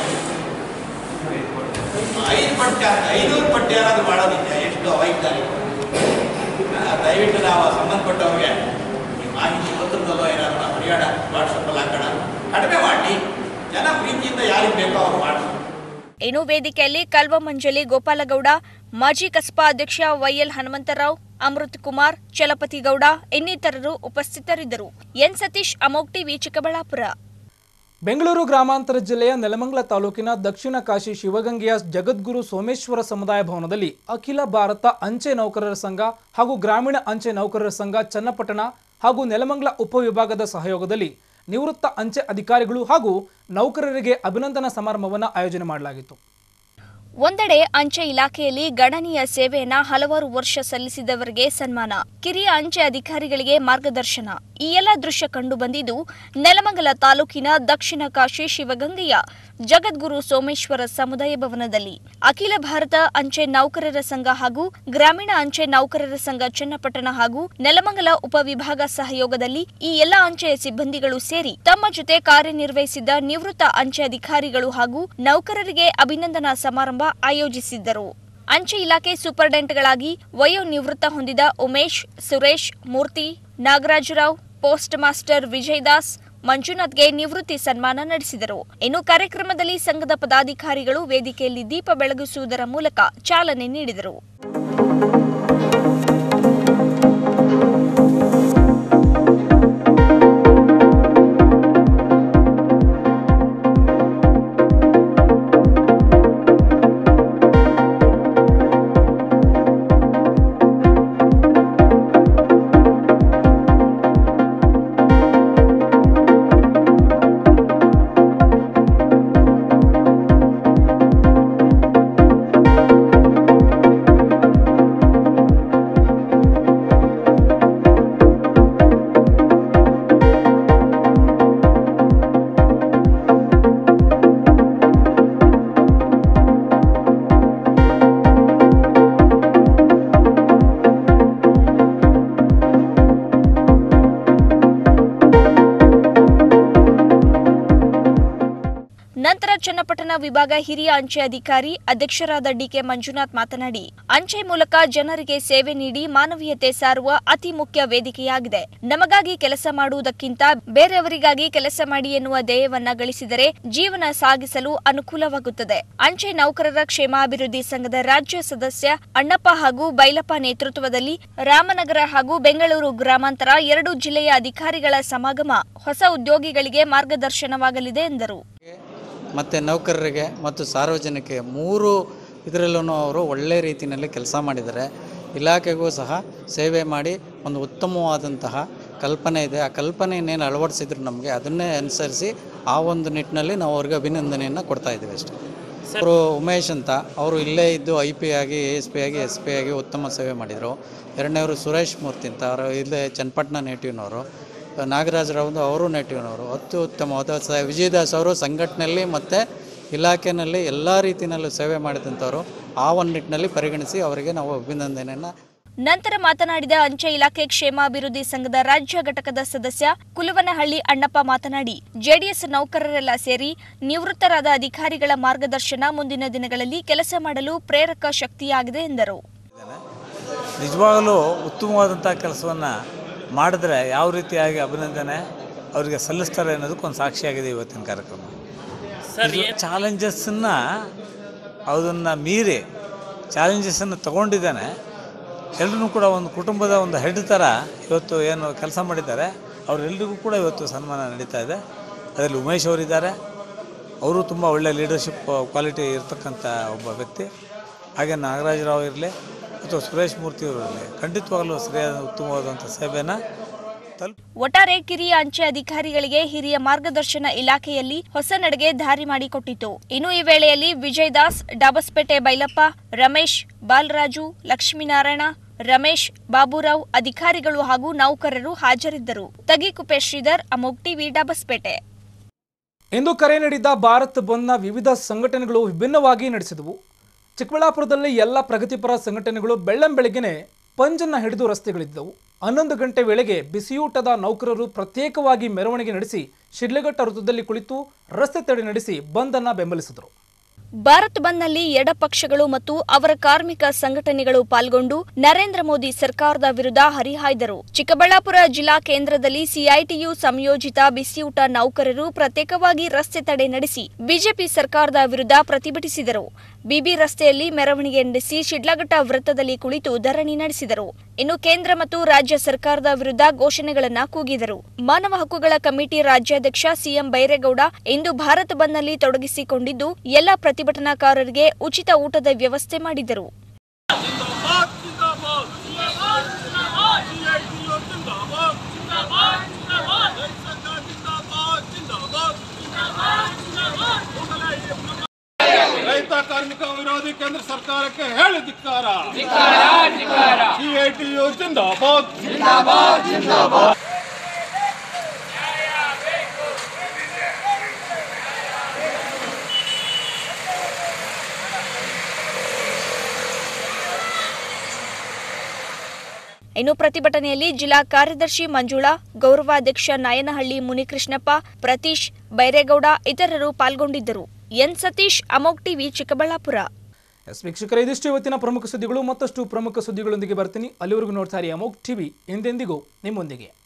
ಐದು ಪಟ್ಟಿ ಐನೂರು ಪಟ್ಟಿ ಯಾರಾದ್ರೂ ಮಾಡೋದಿದೆ ಎಷ್ಟು ಅವೈಜ್ಞಾನಿಕ ಆ, ದಯವಿಟ್ಟು ನಾವು ಸಂಬಂಧಪಟ್ಟವ್ರಿಗೆ ಈ ಮಾಹಿತಿ ಗೊತ್ತಿದ್ದಲ್ಲೋ ಏನಾದ್ರು ನಾವು ಹರಿಯಾಣ ವಾಟ್ಸಪ್ಪಲ್ಲಿ ಹಾಕೋಣ ಕಡಿಮೆ ಮಾಡಿ ಜನ ಪ್ರೀತಿಯಿಂದ ಯಾರಿಗೆ ಬೇಕೋ ಅವ್ರು ಮಾಡಿ ಇನ್ನು ವೇದಿಕೆಯಲ್ಲಿ ಕಲ್ವಮಂಜಲಿ ಗೋಪಾಲಗೌಡ ಮಾಜಿ ಕಸಪಾ ಅಧ್ಯಕ್ಷ ವೈಎಲ್ ಹನುಮಂತರಾವ್ ಅಮೃತ್ ಕುಮಾರ್ ಚಲಪತಿ ಗೌಡ ಇನ್ನಿತರರು ಉಪಸ್ಥಿತರಿದ್ದರು ಎನ್ ಸತೀಶ್ ಅಮೋಕ್ ಟಿವಿ ಚಿಕ್ಕಬಳ್ಳಾಪುರ ಬೆಂಗಳೂರು ಗ್ರಾಮಾಂತರ ಜಿಲ್ಲೆಯ ನೆಲಮಂಗಲ ತಾಲೂಕಿನ ದಕ್ಷಿಣ ಕಾಶಿ ಶಿವಗಂಗೆಯ ಜಗದ್ಗುರು ಸೋಮೇಶ್ವರ ಸಮುದಾಯ ಭವನದಲ್ಲಿ ಅಖಿಲ ಭಾರತ ಅಂಚೆ ನೌಕರರ ಸಂಘ ಹಾಗೂ ಗ್ರಾಮೀಣ ಅಂಚೆ ನೌಕರರ ಸಂಘ ಚನ್ನಪಟ್ಟಣ ಹಾಗೂ ನೆಲಮಂಗಲ ಉಪವಿಭಾಗದ ಸಹಯೋಗದಲ್ಲಿ ನಿವೃತ್ತ ಅಂಚೆ ಅಧಿಕಾರಿಗಳು ಹಾಗೂ ನೌಕರರಿಗೆ ಅಭಿನಂದನಾ ಸಮಾರಂಭವನ್ನು ಆಯೋಜನೆ ಮಾಡಲಾಗಿತ್ತು ಒಂದೆಡೆ ಅಂಚೆ ಇಲಾಖೆಯಲ್ಲಿ ಗಣನೀಯ ಸೇವೆಯನ್ನ ಹಲವಾರು ವರ್ಷ ಸಲ್ಲಿಸಿದವರಿಗೆ ಸನ್ಮಾನ ಕಿರಿಯ ಅಂಚೆ ಅಧಿಕಾರಿಗಳಿಗೆ ಮಾರ್ಗದರ್ಶನ ಈ ಎಲ್ಲ ದೃಶ್ಯ ಕಂಡು ಬಂದಿದ್ದು ನೆಲಮಂಗಲ ತಾಲೂಕಿನ ದಕ್ಷಿಣ ಕಾಶಿ ಶಿವಗಂಗೆಯ ಜಗದ್ಗುರು ಸೋಮೇಶ್ವರ ಸಮುದಾಯ ಭವನದಲ್ಲಿ ಅಖಿಲ ಭಾರತ ಅಂಚೆ ನೌಕರರ ಸಂಘ ಹಾಗೂ ಗ್ರಾಮೀಣ ಅಂಚೆ ನೌಕರರ ಸಂಘ ಚನ್ನಪಟ್ಟಣ ಹಾಗೂ ನೆಲಮಂಗಲ ಉಪವಿಭಾಗ ಸಹಯೋಗದಲ್ಲಿ ಈ ಎಲ್ಲ ಅಂಚೆಯ ಸಿಬ್ಬಂದಿಗಳು ಸೇರಿ ತಮ್ಮ ಜೊತೆ ಕಾರ್ಯನಿರ್ವಹಿಸಿದ್ದ ನಿವೃತ್ತ ಅಂಚೆ ಅಧಿಕಾರಿಗಳು ಹಾಗೂ ನೌಕರರಿಗೆ ಅಭಿನಂದನಾ ಸಮಾರಂಭ ಆಯೋಜಿಸಿದ್ದರು ಅಂಚೆ ಇಲಾಖೆ ಸೂಪರ್ಡೆಂಟ್ಗಳಾಗಿ ವಯೋ ನಿವೃತ್ತ ಹೊಂದಿದ ಉಮೇಶ್ ಸುರೇಶ್ ಮೂರ್ತಿ ನಾಗರಾಜರಾವ್ ಪೋಸ್ಟ್ ಮಾಸ್ಟರ್ ವಿಜಯ್ ದಾಸ್ ಮಂಜುನಾಥ್ಗೆ ನಿವೃತ್ತಿ ಸನ್ಮಾನ ನಡೆಸಿದರು ಇನ್ನು ಕಾರ್ಯಕ್ರಮದಲ್ಲಿ ಸಂಘದ ಪದಾಧಿಕಾರಿಗಳು ವೇದಿಕೆಯಲ್ಲಿ ದೀಪ ಬೆಳಗಿಸುವುದರ ಮೂಲಕ ಚಾಲನೆ ನೀಡಿದರು ನಂತರ ಚನ್ನಪಟ್ಟಣ ವಿಭಾಗ ಹಿರಿಯ ಅಂಚೆ ಅಧಿಕಾರಿ ಅಧ್ಯಕ್ಷರಾದ ಡಿಕೆ ಮಂಜುನಾಥ್ ಮಾತನಾಡಿ ಅಂಚೆ ಮೂಲಕ ಜನರಿಗೆ ಸೇವೆ ನೀಡಿ ಮಾನವೀಯತೆ ಸಾರುವ ಅತಿ ಮುಖ್ಯ ವೇದಿಕೆಯಾಗಿದೆ ನಮಗಾಗಿ ಕೆಲಸ ಮಾಡುವುದಕ್ಕಿಂತ ಬೇರೆಯವರಿಗಾಗಿ ಕೆಲಸ ಮಾಡಿ ಎನ್ನುವ ಧ್ಯೇಯವನ್ನ ಗಳಿಸಿದರೆ ಜೀವನ ಸಾಗಿಸಲು ಅನುಕೂಲವಾಗುತ್ತದೆ ಅಂಚೆ ನೌಕರರ ಕ್ಷೇಮಾಭಿವೃದ್ಧಿ ಸಂಘದ ರಾಜ್ಯ ಸದಸ್ಯ ಅಣ್ಣಪ್ಪ ಹಾಗೂ ಬೈಲಪ್ಪ ನೇತೃತ್ವದಲ್ಲಿ ರಾಮನಗರ ಹಾಗೂ ಬೆಂಗಳೂರು ಗ್ರಾಮಾಂತರ ಎರಡು ಜಿಲ್ಲೆಯ ಅಧಿಕಾರಿಗಳ ಸಮಾಗಮ ಹೊಸ ಉದ್ಯೋಗಿಗಳಿಗೆ ಮಾರ್ಗದರ್ಶನವಾಗಲಿದೆ ಎಂದರು ಮತ್ತು ನೌಕರರಿಗೆ ಮತ್ತು ಸಾರ್ವಜನಿಕರಿಗೆ ಮೂರು ಇದರಲ್ಲೂ ಅವರು ಒಳ್ಳೆ ರೀತಿಯಲ್ಲಿ ಕೆಲಸ ಮಾಡಿದ್ದಾರೆ ಇಲಾಖೆಗೂ ಸಹ ಸೇವೆ ಮಾಡಿ ಒಂದು ಉತ್ತಮವಾದಂತಹ ಕಲ್ಪನೆ ಇದೆ ಆ ಕಲ್ಪನೆ ಇನ್ನೇನು ಅಳವಡಿಸಿದ್ರು ನಮಗೆ ಅದನ್ನೇ ಅನುಸರಿಸಿ ಆ ಒಂದು ನಿಟ್ಟಿನಲ್ಲಿ ನಾವು ಅವ್ರಿಗೆ ಅಭಿನಂದನೆಯನ್ನು ಕೊಡ್ತಾ ಇದ್ದೀವಿ ಅಷ್ಟೇ ಅವರು ಉಮೇಶ್ ಅಂತ ಅವರು ಇಲ್ಲೇ ಇದ್ದು ಐ ಪಿ ಆಗಿ ಎ ಎಸ್ ಪಿ ಆಗಿ ಎಸ್ ಪಿ ಆಗಿ ಉತ್ತಮ ಸೇವೆ ಮಾಡಿದರು ಎರಡನೇವರು ಸುರೇಶ್ ಮೂರ್ತಿ ಅಂತ ಅವರು ಇಲ್ಲೇ ಚನ್ನಪಟ್ಟಣ ನೇಟಿವ್ನವರು ನಾಗರಾಜ್ ರಾವ್ ಅವರು ನೇಟಿವ್ನವರು ಅತ್ಯುತ್ತಮವಾದ ಸ ವಿಜಯದಾಸ್ ಅವರು ಸಂಘಟನೆಯಲ್ಲಿ ಮತ್ತು ಇಲಾಖೆಯಲ್ಲಿ ಎಲ್ಲ ರೀತಿಯಲ್ಲೂ ಸೇವೆ ಮಾಡಿದಂಥವರು ಆ ಒಂದು ನಿಟ್ಟಿನಲ್ಲಿ ಪರಿಗಣಿಸಿ ಅವರಿಗೆ ನಾವು ಅಭಿನಂದನೆಯನ್ನು ನಂತರ ಮಾತನಾಡಿದ ಅಂಚೆ ಇಲಾಖೆ ಕ್ಷೇಮಾಭಿವೃದ್ಧಿ ಸಂಘದ ರಾಜ್ಯ ಘಟಕದ ಸದಸ್ಯ ಕುಲುವನಹಳ್ಳಿ ಅಣ್ಣಪ್ಪ ಮಾತನಾಡಿ ಜೆಡಿಎಸ್ ನೌಕರರೆಲ್ಲ ಸೇರಿ ನಿವೃತ್ತರಾದ ಅಧಿಕಾರಿಗಳ ಮಾರ್ಗದರ್ಶನ ಮುಂದಿನ ದಿನಗಳಲ್ಲಿ ಕೆಲಸ ಮಾಡಲು ಪ್ರೇರಕ ಶಕ್ತಿಯಾಗಿದೆ ಎಂದರು ನಿಜವಾಗಲೂ ಉತ್ತಮವಾದಂಥ ಕೆಲಸವನ್ನು ಮಾಡಿದ್ರೆ ಯಾವ ರೀತಿಯಾಗಿ ಅಭಿನಂದನೆ ಅವರಿಗೆ ಸಲ್ಲಿಸ್ತಾರೆ ಅನ್ನೋದಕ್ಕೊಂದು ಸಾಕ್ಷಿಯಾಗಿದೆ ಇವತ್ತಿನ ಕಾರ್ಯಕ್ರಮ ಚಾಲೆಂಜಸ್ಸನ್ನು ಅದನ್ನು ಮೀರಿ ಚಾಲೆಂಜಸ್ಸನ್ನು ತಗೊಂಡಿದ್ದಾನೆ ಎಲ್ಲರೂ ಕೂಡ ಒಂದು ಕುಟುಂಬದ ಒಂದು ಹೆಡ್ ಥರ ಇವತ್ತು ಏನು ಕೆಲಸ ಮಾಡಿದ್ದಾರೆ ಅವರೆಲ್ಲರಿಗೂ ಕೂಡ ಇವತ್ತು ಸನ್ಮಾನ ನಡೀತಾ ಇದೆ ಅದರಲ್ಲಿ ಉಮೇಶ್ ಅವರಿದ್ದಾರೆ ಅವರು ತುಂಬ ಒಳ್ಳೆಯ ಲೀಡರ್ಶಿಪ್ ಕ್ವಾಲಿಟಿ ಇರತಕ್ಕಂಥ ಒಬ್ಬ ವ್ಯಕ್ತಿ ಹಾಗೆ ನಾಗರಾಜರಾವ್ ಇರಲಿ ಅಥವಾ ಸುರೇಶ್ ಮೂರ್ತಿ ಅವರು ಇರಲಿ ಖಂಡಿತವಾಗಲೂ ಸರಿಯಾದ ಉತ್ತಮವಾದಂಥ ಸೇವೆಯನ್ನು ಒಟ್ಟಾರೆ ಕಿರಿಯ ಅಂಚೆ ಅಧಿಕಾರಿಗಳಿಗೆ ಹಿರಿಯ ಮಾರ್ಗದರ್ಶನ ಇಲಾಖೆಯಲ್ಲಿ ಹೊಸ ನಡೆಗೆ ದಾರಿ ಮಾಡಿಕೊಟ್ಟಿತು ಇನ್ನು ಈ ವೇಳೆಯಲ್ಲಿ ವಿಜಯ್ ದಾಸ್ ಡಾಬಸ್ಪೇಟೆ ಬೈಲಪ್ಪ ರಮೇಶ್ ಬಾಲರಾಜು ಲಕ್ಷ್ಮೀನಾರಾಯಣ ರಮೇಶ್ ಬಾಬುರಾವ್ ಅಧಿಕಾರಿಗಳು ಹಾಗೂ ನೌಕರರು ಹಾಜರಿದ್ದರು ತಗಿಕುಪೆ ಶ್ರೀಧರ್ ಅಮೋಗ್ ಟಿವಿ ಡಾಬಸ್ಪೇಟೆ ಇಂದು ಕರೆ ನೀಡಿದ್ದ ಭಾರತ್ ಬಂದ್ನ ವಿವಿಧ ಸಂಘಟನೆಗಳು ವಿಭಿನ್ನವಾಗಿ ನಡೆಸಿದವು ಚಿಕ್ಕಬಳ್ಳಾಪುರದಲ್ಲಿ ಎಲ್ಲ ಪ್ರಗತಿಪರ ಸಂಘಟನೆಗಳು ಬೆಳ್ಳಂಬೆಳಗ್ಗೆನೆ ಪಂಜನ್ನ ಹಿಡಿದು ರಸ್ತೆಗಳಿದ್ದವು ಹನ್ನೊಂದು ಗಂಟೆ ವೇಳೆಗೆ ಬಿಸಿಯೂಟದ ನೌಕರರು ಪ್ರತ್ಯೇಕವಾಗಿ ಮೆರವಣಿಗೆ ನಡೆಸಿ ಶಿಡ್ಲಘಟ್ಟ ವೃತ್ತದಲ್ಲಿ ಕುಳಿತು ರಸ್ತೆ ತಡೆ ನಡೆಸಿ ಬಂದನ್ನ ಬೆಂಬಲಿಸಿದರು ಭಾರತ್ ಬಂದ್ನಲ್ಲಿ ಎಡಪಕ್ಷಗಳು ಮತ್ತು ಅವರ ಕಾರ್ಮಿಕ ಸಂಘಟನೆಗಳು ಪಾಲ್ಗೊಂಡು ನರೇಂದ್ರ ಮೋದಿ ಸರ್ಕಾರದ ವಿರುದ್ಧ ಹರಿಹಾಯ್ದರು ಚಿಕ್ಕಬಳ್ಳಾಪುರ ಜಿಲ್ಲಾ ಕೇಂದ್ರದಲ್ಲಿ ಸಿಐಟಿಯು ಸಂಯೋಜಿತ ಬಿಸಿಯೂಟ ನೌಕರರು ಪ್ರತ್ಯೇಕವಾಗಿ ರಸ್ತೆ ತಡೆ ನಡೆಸಿ ಬಿಜೆಪಿ ಸರ್ಕಾರದ ವಿರುದ್ಧ ಪ್ರತಿಭಟಿಸಿದರು ಬಿಬಿ ರಸ್ತೆಯಲ್ಲಿ ಮೆರವಣಿಗೆ ನಡೆಸಿ ಶಿಡ್ಲಘಟ್ಟ ವೃತ್ತದಲ್ಲಿ ಕುಳಿತು ಧರಣಿ ನಡೆಸಿದರು ಇನ್ನು ಕೇಂದ್ರ ಮತ್ತು ರಾಜ್ಯ ಸರ್ಕಾರದ ವಿರುದ್ಧ ಘೋಷಣೆಗಳನ್ನ ಕೂಗಿದರು ಮಾನವ ಹಕ್ಕುಗಳ ಕಮಿಟಿ ರಾಜ್ಯಾಧ್ಯಕ್ಷ ಸಿಎಂ ಬೈರೇಗೌಡ ಇಂದು ಭಾರತ್ ಬಂದ್ನಲ್ಲಿ ತೊಡಗಿಸಿಕೊಂಡಿದ್ದು ಎಲ್ಲ ಪ್ರತಿಭಟನಾಕಾರರಿಗೆ ಉಚಿತ ಊಟದ ವ್ಯವಸ್ಥೆ ಮಾಡಿದರು ರೈತ ಕಾರ್ಮಿಕ ವಿರೋಧಿ ಕೇಂದ್ರ ಸರ್ಕಾರಕ್ಕೆ ಹೇಳಿ ಧಿಕ್ಕಾರ ಸಿಐಟಿಯು ಜಿಂದಾಬಾದ್ ಇನ್ನು ಪ್ರತಿಭಟನೆಯಲ್ಲಿ ಜಿಲ್ಲಾ ಕಾರ್ಯದರ್ಶಿ ಮಂಜುಳಾ ಗೌರವಾಧ್ಯಕ್ಷ ನಾಯನಹಳ್ಳಿ ಮುನಿಕೃಷ್ಣಪ್ಪ ಪ್ರತೀಶ್ ಬೈರೇಗೌಡ ಇತರರು ಪಾಲ್ಗೊಂಡಿದ್ದರು ಎನ್ ಸತೀಶ್ ಅಮೋಗ್ ಟಿವಿ ಚಿಕ್ಕಬಳ್ಳಾಪುರ ಎಸ್ ವೀಕ್ಷಕರೇ ಇದಿಷ್ಟು ಇವತ್ತಿನ ಪ್ರಮುಖ ಸುದ್ದಿಗಳು ಮತ್ತಷ್ಟು ಪ್ರಮುಖ ಸುದ್ದಿಗಳೊಂದಿಗೆ ಬರ್ತೀನಿ ಅಲ್ಲಿವರೆಗೂ ನೋಡ್ತಾ ಇರಿ ಅಮೋಕ್ ಟಿವಿ ಎಂದೆಂದಿಗೂ ನಿಮ್ಮೊಂದಿಗೆ